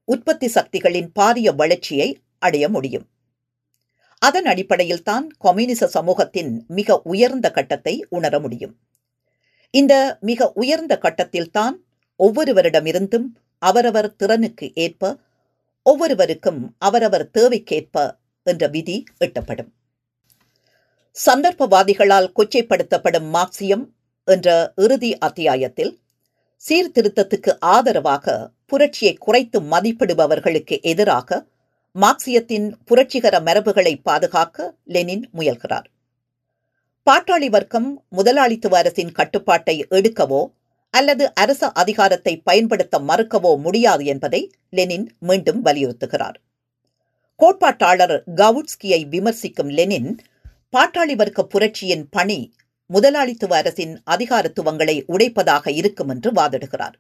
உற்பத்தி சக்திகளின் பாரிய வளர்ச்சியை அடைய முடியும் அதன் அடிப்படையில் தான் கம்யூனிச சமூகத்தின் மிக உயர்ந்த கட்டத்தை உணர முடியும் இந்த மிக உயர்ந்த கட்டத்தில்தான் ஒவ்வொருவரிடமிருந்தும் அவரவர் திறனுக்கு ஏற்ப ஒவ்வொருவருக்கும் அவரவர் தேவைக்கேற்ப என்ற விதி எட்டப்படும் சந்தர்ப்பவாதிகளால் கொச்சைப்படுத்தப்படும் மார்க்சியம் என்ற இறுதி அத்தியாயத்தில் சீர்திருத்தத்துக்கு ஆதரவாக புரட்சியை குறைத்து மதிப்பிடுபவர்களுக்கு எதிராக மார்க்சியத்தின் புரட்சிகர மரபுகளை பாதுகாக்க லெனின் முயல்கிறார் பாட்டாளி வர்க்கம் முதலாளித்துவ அரசின் கட்டுப்பாட்டை எடுக்கவோ அல்லது அரச அதிகாரத்தை பயன்படுத்த மறுக்கவோ முடியாது என்பதை லெனின் மீண்டும் வலியுறுத்துகிறார் கோட்பாட்டாளர் கவுட்ஸ்கியை விமர்சிக்கும் லெனின் பாட்டாளி வர்க்க புரட்சியின் பணி முதலாளித்துவ அரசின் அதிகாரத்துவங்களை உடைப்பதாக இருக்கும் என்று வாதிடுகிறார்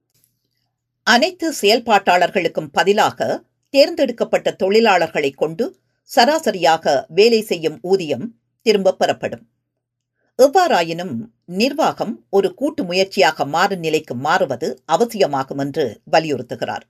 அனைத்து செயல்பாட்டாளர்களுக்கும் பதிலாக தேர்ந்தெடுக்கப்பட்ட தொழிலாளர்களை கொண்டு சராசரியாக வேலை செய்யும் ஊதியம் திரும்ப பெறப்படும் எவ்வாறாயினும் நிர்வாகம் ஒரு கூட்டு முயற்சியாக மாறும் நிலைக்கு மாறுவது அவசியமாகும் என்று வலியுறுத்துகிறார்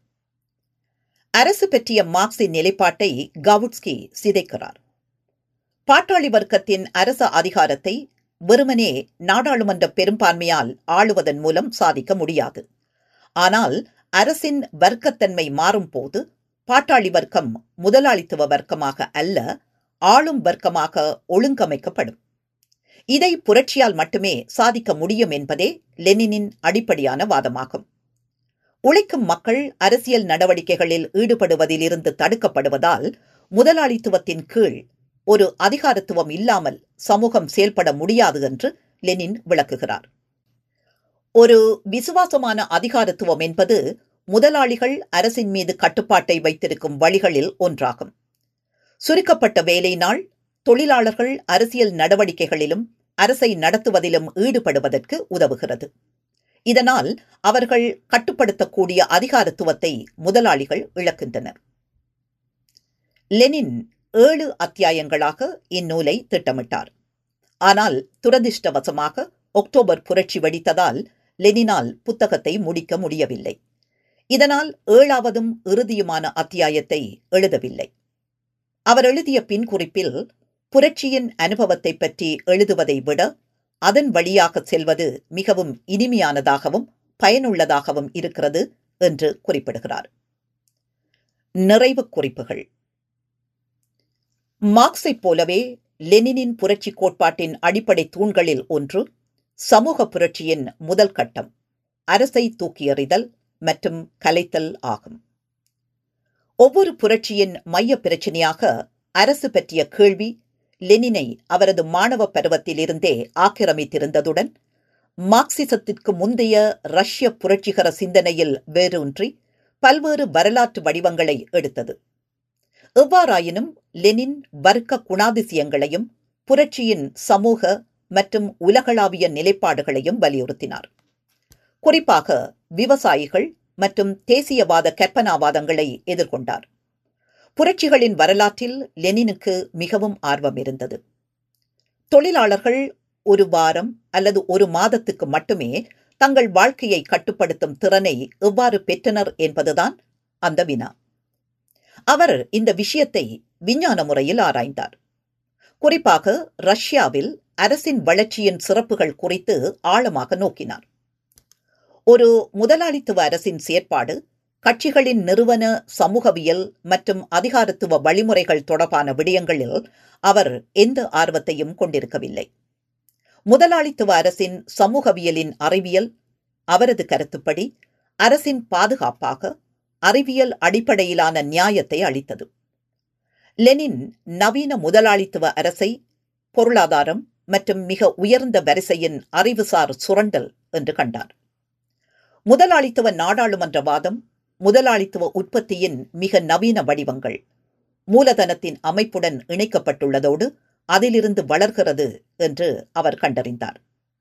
அரசு பற்றிய மார்க்சின் நிலைப்பாட்டை கவுட்ஸ்கி சிதைக்கிறார் பாட்டாளி வர்க்கத்தின் அரச அதிகாரத்தை வெறுமனே நாடாளுமன்ற பெரும்பான்மையால் ஆளுவதன் மூலம் சாதிக்க முடியாது ஆனால் அரசின் வர்க்கத்தன்மை மாறும்போது பாட்டாளி வர்க்கம் முதலாளித்துவ வர்க்கமாக அல்ல ஆளும் வர்க்கமாக ஒழுங்கமைக்கப்படும் இதை புரட்சியால் மட்டுமே சாதிக்க முடியும் என்பதே லெனினின் அடிப்படையான வாதமாகும் உழைக்கும் மக்கள் அரசியல் நடவடிக்கைகளில் ஈடுபடுவதிலிருந்து தடுக்கப்படுவதால் முதலாளித்துவத்தின் கீழ் ஒரு அதிகாரத்துவம் இல்லாமல் சமூகம் செயல்பட முடியாது என்று லெனின் விளக்குகிறார் ஒரு விசுவாசமான அதிகாரத்துவம் என்பது முதலாளிகள் அரசின் மீது கட்டுப்பாட்டை வைத்திருக்கும் வழிகளில் ஒன்றாகும் சுருக்கப்பட்ட வேலை நாள் தொழிலாளர்கள் அரசியல் நடவடிக்கைகளிலும் அரசை நடத்துவதிலும் ஈடுபடுவதற்கு உதவுகிறது இதனால் அவர்கள் கட்டுப்படுத்தக்கூடிய அதிகாரத்துவத்தை முதலாளிகள் இழக்கின்றனர் லெனின் ஏழு அத்தியாயங்களாக இந்நூலை திட்டமிட்டார் ஆனால் துரதிர்ஷ்டவசமாக அக்டோபர் புரட்சி வெடித்ததால் லெனினால் புத்தகத்தை முடிக்க முடியவில்லை இதனால் ஏழாவதும் இறுதியுமான அத்தியாயத்தை எழுதவில்லை அவர் எழுதிய பின்குறிப்பில் புரட்சியின் அனுபவத்தை பற்றி எழுதுவதை விட அதன் வழியாக செல்வது மிகவும் இனிமையானதாகவும் பயனுள்ளதாகவும் இருக்கிறது என்று குறிப்பிடுகிறார் நிறைவு குறிப்புகள் மார்க்ஸைப் போலவே லெனினின் புரட்சி கோட்பாட்டின் அடிப்படை தூண்களில் ஒன்று சமூக புரட்சியின் முதல் கட்டம் அரசை தூக்கி எறிதல் மற்றும் கலைத்தல் ஆகும் ஒவ்வொரு புரட்சியின் மைய பிரச்சனையாக அரசு பற்றிய கேள்வி லெனினை அவரது மாணவ பருவத்திலிருந்தே ஆக்கிரமித்திருந்ததுடன் மார்க்சிசத்திற்கு முந்தைய ரஷ்ய புரட்சிகர சிந்தனையில் வேரூன்றி பல்வேறு வரலாற்று வடிவங்களை எடுத்தது எவ்வாறாயினும் லெனின் வர்க்க குணாதிசயங்களையும் புரட்சியின் சமூக மற்றும் உலகளாவிய நிலைப்பாடுகளையும் வலியுறுத்தினார் குறிப்பாக விவசாயிகள் மற்றும் தேசியவாத கற்பனாவாதங்களை எதிர்கொண்டார் புரட்சிகளின் வரலாற்றில் லெனினுக்கு மிகவும் ஆர்வம் இருந்தது தொழிலாளர்கள் ஒரு வாரம் அல்லது ஒரு மாதத்துக்கு மட்டுமே தங்கள் வாழ்க்கையை கட்டுப்படுத்தும் திறனை எவ்வாறு பெற்றனர் என்பதுதான் அந்த வினா அவர் இந்த விஷயத்தை விஞ்ஞான முறையில் ஆராய்ந்தார் குறிப்பாக ரஷ்யாவில் அரசின் வளர்ச்சியின் சிறப்புகள் குறித்து ஆழமாக நோக்கினார் ஒரு முதலாளித்துவ அரசின் செயற்பாடு கட்சிகளின் நிறுவன சமூகவியல் மற்றும் அதிகாரத்துவ வழிமுறைகள் தொடர்பான விடயங்களில் அவர் எந்த ஆர்வத்தையும் கொண்டிருக்கவில்லை முதலாளித்துவ அரசின் சமூகவியலின் அறிவியல் அவரது கருத்துப்படி அரசின் பாதுகாப்பாக அறிவியல் அடிப்படையிலான நியாயத்தை அளித்தது லெனின் நவீன முதலாளித்துவ அரசை பொருளாதாரம் மற்றும் மிக உயர்ந்த வரிசையின் அறிவுசார் சுரண்டல் என்று கண்டார் முதலாளித்துவ நாடாளுமன்றவாதம் முதலாளித்துவ உற்பத்தியின் மிக நவீன வடிவங்கள் மூலதனத்தின் அமைப்புடன் இணைக்கப்பட்டுள்ளதோடு அதிலிருந்து வளர்கிறது என்று அவர் கண்டறிந்தார்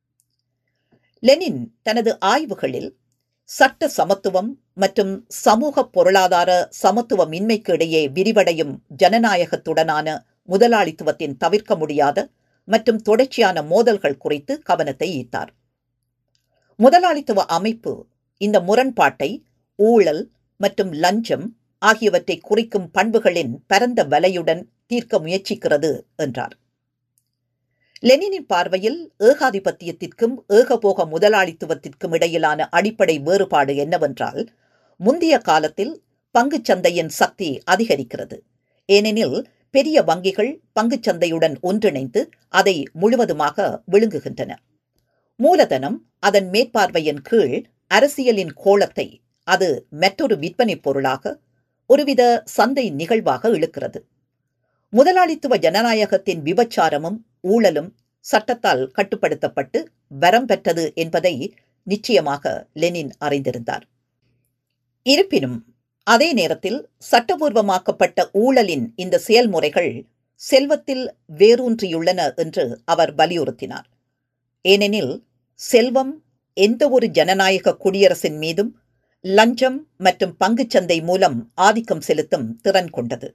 லெனின் தனது ஆய்வுகளில் சட்ட சமத்துவம் மற்றும் சமூக பொருளாதார சமத்துவமின்மைக்கு இடையே விரிவடையும் ஜனநாயகத்துடனான முதலாளித்துவத்தின் தவிர்க்க முடியாத மற்றும் தொடர்ச்சியான மோதல்கள் குறித்து கவனத்தை ஈர்த்தார் முதலாளித்துவ அமைப்பு இந்த முரண்பாட்டை ஊழல் மற்றும் லஞ்சம் ஆகியவற்றை குறிக்கும் பண்புகளின் பரந்த வலையுடன் தீர்க்க முயற்சிக்கிறது என்றார் லெனினின் பார்வையில் ஏகாதிபத்தியத்திற்கும் ஏகபோக முதலாளித்துவத்திற்கும் இடையிலான அடிப்படை வேறுபாடு என்னவென்றால் முந்தைய காலத்தில் பங்குச் சந்தையின் சக்தி அதிகரிக்கிறது ஏனெனில் பெரிய வங்கிகள் பங்குச் சந்தையுடன் ஒன்றிணைந்து அதை முழுவதுமாக விழுங்குகின்றன மூலதனம் அதன் மேற்பார்வையின் கீழ் அரசியலின் கோலத்தை அது மற்றொரு விற்பனை பொருளாக ஒருவித சந்தை நிகழ்வாக இழுக்கிறது முதலாளித்துவ ஜனநாயகத்தின் விபச்சாரமும் ஊழலும் சட்டத்தால் கட்டுப்படுத்தப்பட்டு வரம் பெற்றது என்பதை நிச்சயமாக லெனின் அறிந்திருந்தார் இருப்பினும் அதே நேரத்தில் சட்டபூர்வமாக்கப்பட்ட ஊழலின் இந்த செயல்முறைகள் செல்வத்தில் வேரூன்றியுள்ளன என்று அவர் வலியுறுத்தினார் ஏனெனில் செல்வம் எந்த ஒரு ஜனநாயக குடியரசின் மீதும் லஞ்சம் மற்றும் பங்குச்சந்தை மூலம் ஆதிக்கம் செலுத்தும் திறன் கொண்டது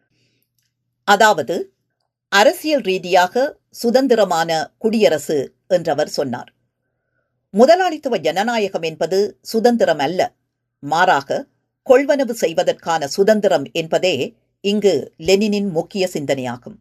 அதாவது அரசியல் ரீதியாக சுதந்திரமான குடியரசு என்றவர் சொன்னார் முதலாளித்துவ ஜனநாயகம் என்பது சுதந்திரம் அல்ல மாறாக கொள்வனவு செய்வதற்கான சுதந்திரம் என்பதே இங்கு லெனினின் முக்கிய சிந்தனையாகும்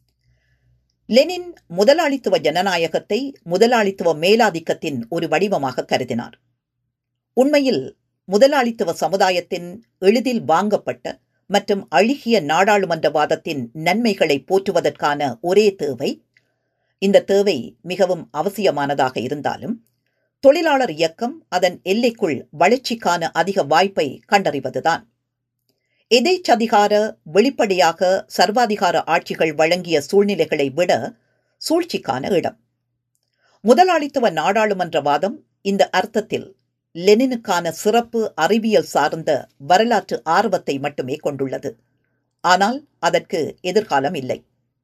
லெனின் முதலாளித்துவ ஜனநாயகத்தை முதலாளித்துவ மேலாதிக்கத்தின் ஒரு வடிவமாக கருதினார் உண்மையில் முதலாளித்துவ சமுதாயத்தின் எளிதில் வாங்கப்பட்ட மற்றும் அழுகிய நாடாளுமன்றவாதத்தின் நன்மைகளை போற்றுவதற்கான ஒரே தேவை இந்த தேவை மிகவும் அவசியமானதாக இருந்தாலும் தொழிலாளர் இயக்கம் அதன் எல்லைக்குள் வளர்ச்சிக்கான அதிக வாய்ப்பை கண்டறிவதுதான் எதேச்சதிகார வெளிப்படையாக சர்வாதிகார ஆட்சிகள் வழங்கிய சூழ்நிலைகளை விட சூழ்ச்சிக்கான இடம் முதலாளித்துவ நாடாளுமன்றவாதம் இந்த அர்த்தத்தில் லெனினுக்கான சிறப்பு அறிவியல் சார்ந்த வரலாற்று ஆர்வத்தை மட்டுமே கொண்டுள்ளது ஆனால் அதற்கு எதிர்காலம் இல்லை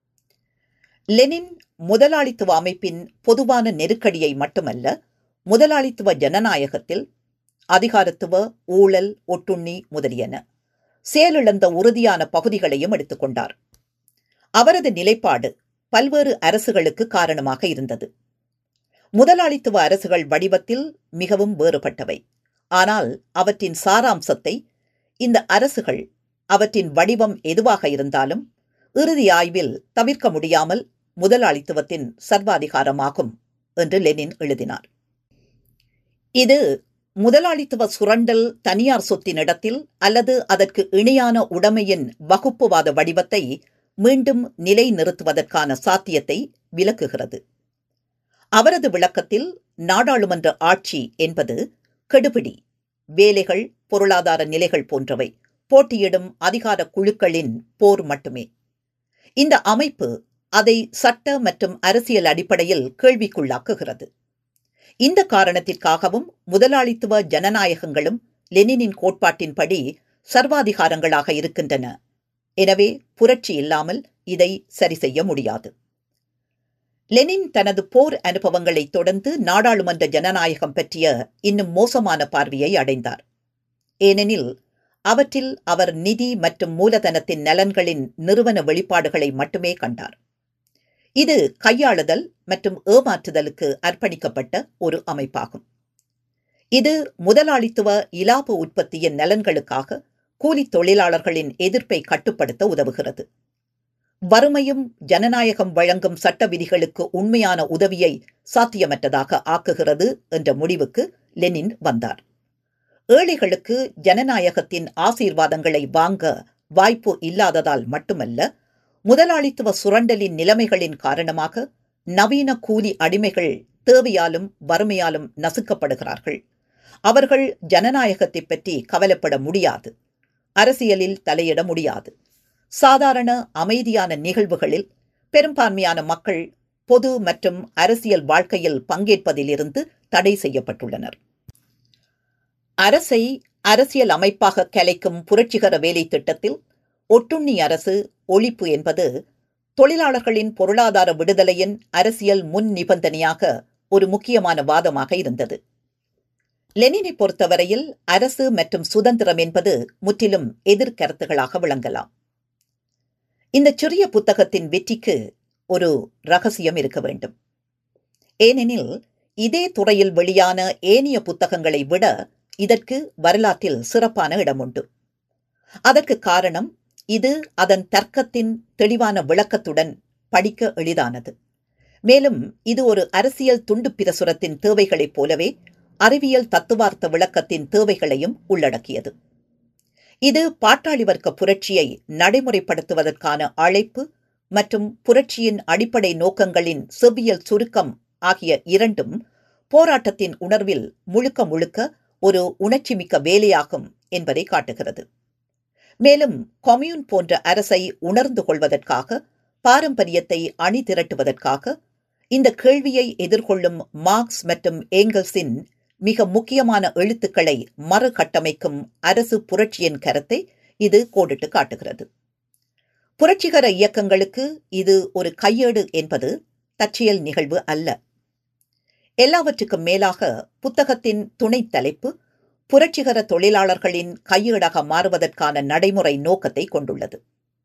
லெனின் முதலாளித்துவ அமைப்பின் பொதுவான நெருக்கடியை மட்டுமல்ல முதலாளித்துவ ஜனநாயகத்தில் அதிகாரத்துவ ஊழல் ஒட்டுண்ணி முதலியன செயலிழந்த உறுதியான பகுதிகளையும் எடுத்துக்கொண்டார் அவரது நிலைப்பாடு பல்வேறு அரசுகளுக்கு காரணமாக இருந்தது முதலாளித்துவ அரசுகள் வடிவத்தில் மிகவும் வேறுபட்டவை ஆனால் அவற்றின் சாராம்சத்தை இந்த அரசுகள் அவற்றின் வடிவம் எதுவாக இருந்தாலும் இறுதி ஆய்வில் தவிர்க்க முடியாமல் முதலாளித்துவத்தின் சர்வாதிகாரமாகும் என்று லெனின் எழுதினார் இது முதலாளித்துவ சுரண்டல் தனியார் சொத்தின் இடத்தில் அல்லது அதற்கு இணையான உடைமையின் வகுப்புவாத வடிவத்தை மீண்டும் நிலைநிறுத்துவதற்கான சாத்தியத்தை விளக்குகிறது அவரது விளக்கத்தில் நாடாளுமன்ற ஆட்சி என்பது கெடுபிடி வேலைகள் பொருளாதார நிலைகள் போன்றவை போட்டியிடும் அதிகார குழுக்களின் போர் மட்டுமே இந்த அமைப்பு அதை சட்ட மற்றும் அரசியல் அடிப்படையில் கேள்விக்குள்ளாக்குகிறது இந்த காரணத்திற்காகவும் முதலாளித்துவ ஜனநாயகங்களும் லெனினின் கோட்பாட்டின்படி சர்வாதிகாரங்களாக இருக்கின்றன எனவே புரட்சி இல்லாமல் இதை சரி செய்ய முடியாது லெனின் தனது போர் அனுபவங்களை தொடர்ந்து நாடாளுமன்ற ஜனநாயகம் பற்றிய இன்னும் மோசமான பார்வையை அடைந்தார் ஏனெனில் அவற்றில் அவர் நிதி மற்றும் மூலதனத்தின் நலன்களின் நிறுவன வெளிப்பாடுகளை மட்டுமே கண்டார் இது கையாளுதல் மற்றும் ஏமாற்றுதலுக்கு அர்ப்பணிக்கப்பட்ட ஒரு அமைப்பாகும் இது முதலாளித்துவ இலாப உற்பத்தியின் நலன்களுக்காக கூலி தொழிலாளர்களின் எதிர்ப்பை கட்டுப்படுத்த உதவுகிறது வறுமையும் ஜனநாயகம் வழங்கும் சட்ட விதிகளுக்கு உண்மையான உதவியை சாத்தியமற்றதாக ஆக்குகிறது என்ற முடிவுக்கு லெனின் வந்தார் ஏழைகளுக்கு ஜனநாயகத்தின் ஆசீர்வாதங்களை வாங்க வாய்ப்பு இல்லாததால் மட்டுமல்ல முதலாளித்துவ சுரண்டலின் நிலைமைகளின் காரணமாக நவீன கூலி அடிமைகள் தேவையாலும் வறுமையாலும் நசுக்கப்படுகிறார்கள் அவர்கள் ஜனநாயகத்தை பற்றி கவலைப்பட முடியாது அரசியலில் தலையிட முடியாது சாதாரண அமைதியான நிகழ்வுகளில் பெரும்பான்மையான மக்கள் பொது மற்றும் அரசியல் வாழ்க்கையில் பங்கேற்பதிலிருந்து தடை செய்யப்பட்டுள்ளனர் அரசை அரசியல் அமைப்பாக கலைக்கும் புரட்சிகர வேலை திட்டத்தில் ஒட்டுண்ணி அரசு ஒழிப்பு என்பது தொழிலாளர்களின் பொருளாதார விடுதலையின் அரசியல் முன் நிபந்தனையாக ஒரு முக்கியமான வாதமாக இருந்தது லெனினை பொறுத்தவரையில் அரசு மற்றும் சுதந்திரம் என்பது முற்றிலும் எதிர்கருத்துகளாக விளங்கலாம் இந்த சிறிய புத்தகத்தின் வெற்றிக்கு ஒரு ரகசியம் இருக்க வேண்டும் ஏனெனில் இதே துறையில் வெளியான ஏனைய புத்தகங்களை விட இதற்கு வரலாற்றில் சிறப்பான இடம் உண்டு அதற்கு காரணம் இது அதன் தர்க்கத்தின் தெளிவான விளக்கத்துடன் படிக்க எளிதானது மேலும் இது ஒரு அரசியல் துண்டு பிரசுரத்தின் தேவைகளைப் போலவே அறிவியல் தத்துவார்த்த விளக்கத்தின் தேவைகளையும் உள்ளடக்கியது இது பாட்டாளி வர்க்க புரட்சியை நடைமுறைப்படுத்துவதற்கான அழைப்பு மற்றும் புரட்சியின் அடிப்படை நோக்கங்களின் செவ்வியல் சுருக்கம் ஆகிய இரண்டும் போராட்டத்தின் உணர்வில் முழுக்க முழுக்க ஒரு உணர்ச்சிமிக்க வேலையாகும் என்பதை காட்டுகிறது மேலும் கொம்யூன் போன்ற அரசை உணர்ந்து கொள்வதற்காக பாரம்பரியத்தை அணி திரட்டுவதற்காக இந்த கேள்வியை எதிர்கொள்ளும் மார்க்ஸ் மற்றும் ஏங்கல்ஸின் மிக முக்கியமான எழுத்துக்களை மறுகட்டமைக்கும் அரசு புரட்சியின் கருத்தை இது கோடிட்டு காட்டுகிறது புரட்சிகர இயக்கங்களுக்கு இது ஒரு கையேடு என்பது தற்செயல் நிகழ்வு அல்ல எல்லாவற்றுக்கும் மேலாக புத்தகத்தின் துணை தலைப்பு புரட்சிகர தொழிலாளர்களின் கையேடாக மாறுவதற்கான நடைமுறை நோக்கத்தை கொண்டுள்ளது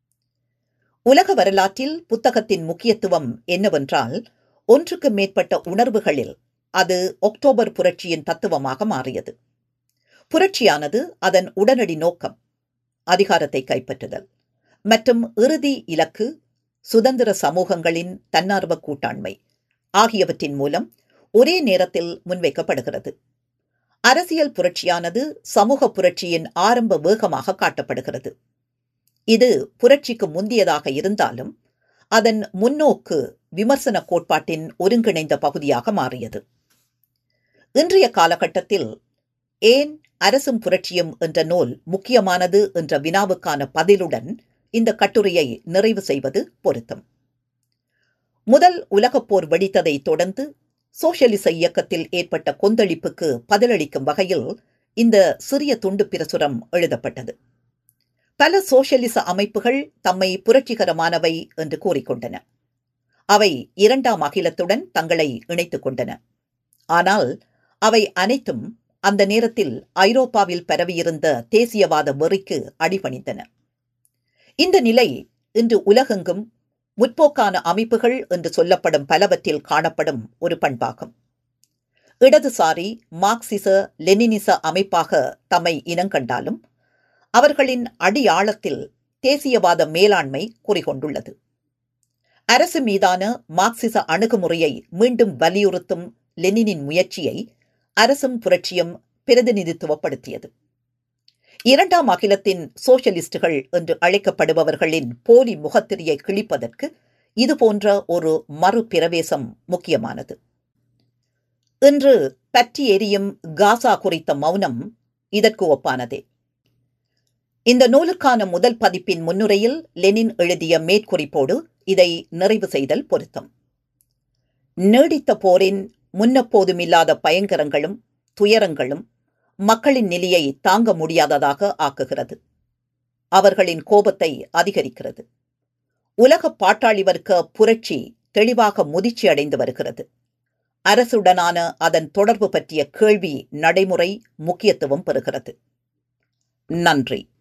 உலக வரலாற்றில் புத்தகத்தின் முக்கியத்துவம் என்னவென்றால் ஒன்றுக்கு மேற்பட்ட உணர்வுகளில் அது அக்டோபர் புரட்சியின் தத்துவமாக மாறியது புரட்சியானது அதன் உடனடி நோக்கம் அதிகாரத்தை கைப்பற்றுதல் மற்றும் இறுதி இலக்கு சுதந்திர சமூகங்களின் தன்னார்வ கூட்டாண்மை ஆகியவற்றின் மூலம் ஒரே நேரத்தில் முன்வைக்கப்படுகிறது அரசியல் புரட்சியானது சமூக புரட்சியின் ஆரம்ப வேகமாக காட்டப்படுகிறது இது புரட்சிக்கு முந்தியதாக இருந்தாலும் அதன் முன்னோக்கு விமர்சன கோட்பாட்டின் ஒருங்கிணைந்த பகுதியாக மாறியது இன்றைய காலகட்டத்தில் ஏன் அரசும் புரட்சியும் என்ற நூல் முக்கியமானது என்ற வினாவுக்கான பதிலுடன் இந்த கட்டுரையை நிறைவு செய்வது பொருத்தம் முதல் உலகப் போர் வெடித்ததை தொடர்ந்து சோசியலிச இயக்கத்தில் ஏற்பட்ட கொந்தளிப்புக்கு பதிலளிக்கும் வகையில் இந்த சிறிய துண்டு பிரசுரம் எழுதப்பட்டது பல சோசியலிச அமைப்புகள் தம்மை புரட்சிகரமானவை என்று கூறிக்கொண்டன அவை இரண்டாம் அகிலத்துடன் தங்களை இணைத்துக் கொண்டன ஆனால் அவை அனைத்தும் அந்த நேரத்தில் ஐரோப்பாவில் பரவியிருந்த தேசியவாத வெறிக்கு அடிபணிந்தன இந்த நிலை இன்று உலகெங்கும் முற்போக்கான அமைப்புகள் என்று சொல்லப்படும் பலவற்றில் காணப்படும் ஒரு பண்பாகும் இடதுசாரி மார்க்சிச லெனினிச அமைப்பாக தம்மை இனங்கண்டாலும் அவர்களின் அடியாழத்தில் தேசியவாத மேலாண்மை குறிகொண்டுள்ளது அரசு மீதான மார்க்சிச அணுகுமுறையை மீண்டும் வலியுறுத்தும் லெனினின் முயற்சியை அரசும் புரட்சியும் பிரதிநிதித்துவப்படுத்தியது இரண்டாம் அகிலத்தின் சோசியலிஸ்டுகள் என்று அழைக்கப்படுபவர்களின் போலி முகத்திரியை கிழிப்பதற்கு இது போன்ற ஒரு மறுபிரவேசம் முக்கியமானது இன்று பற்றி எரியும் காசா குறித்த மௌனம் இதற்கு ஒப்பானதே இந்த நூலுக்கான முதல் பதிப்பின் முன்னுரையில் லெனின் எழுதிய மேற்குறிப்போடு இதை நிறைவு செய்தல் பொருத்தம் நீடித்த போரின் முன்னப்போதுமில்லாத பயங்கரங்களும் துயரங்களும் மக்களின் நிலையை தாங்க முடியாததாக ஆக்குகிறது அவர்களின் கோபத்தை அதிகரிக்கிறது உலக பாட்டாளி வர்க்க புரட்சி தெளிவாக முதிர்ச்சி அடைந்து வருகிறது அரசுடனான அதன் தொடர்பு பற்றிய கேள்வி நடைமுறை முக்கியத்துவம் பெறுகிறது நன்றி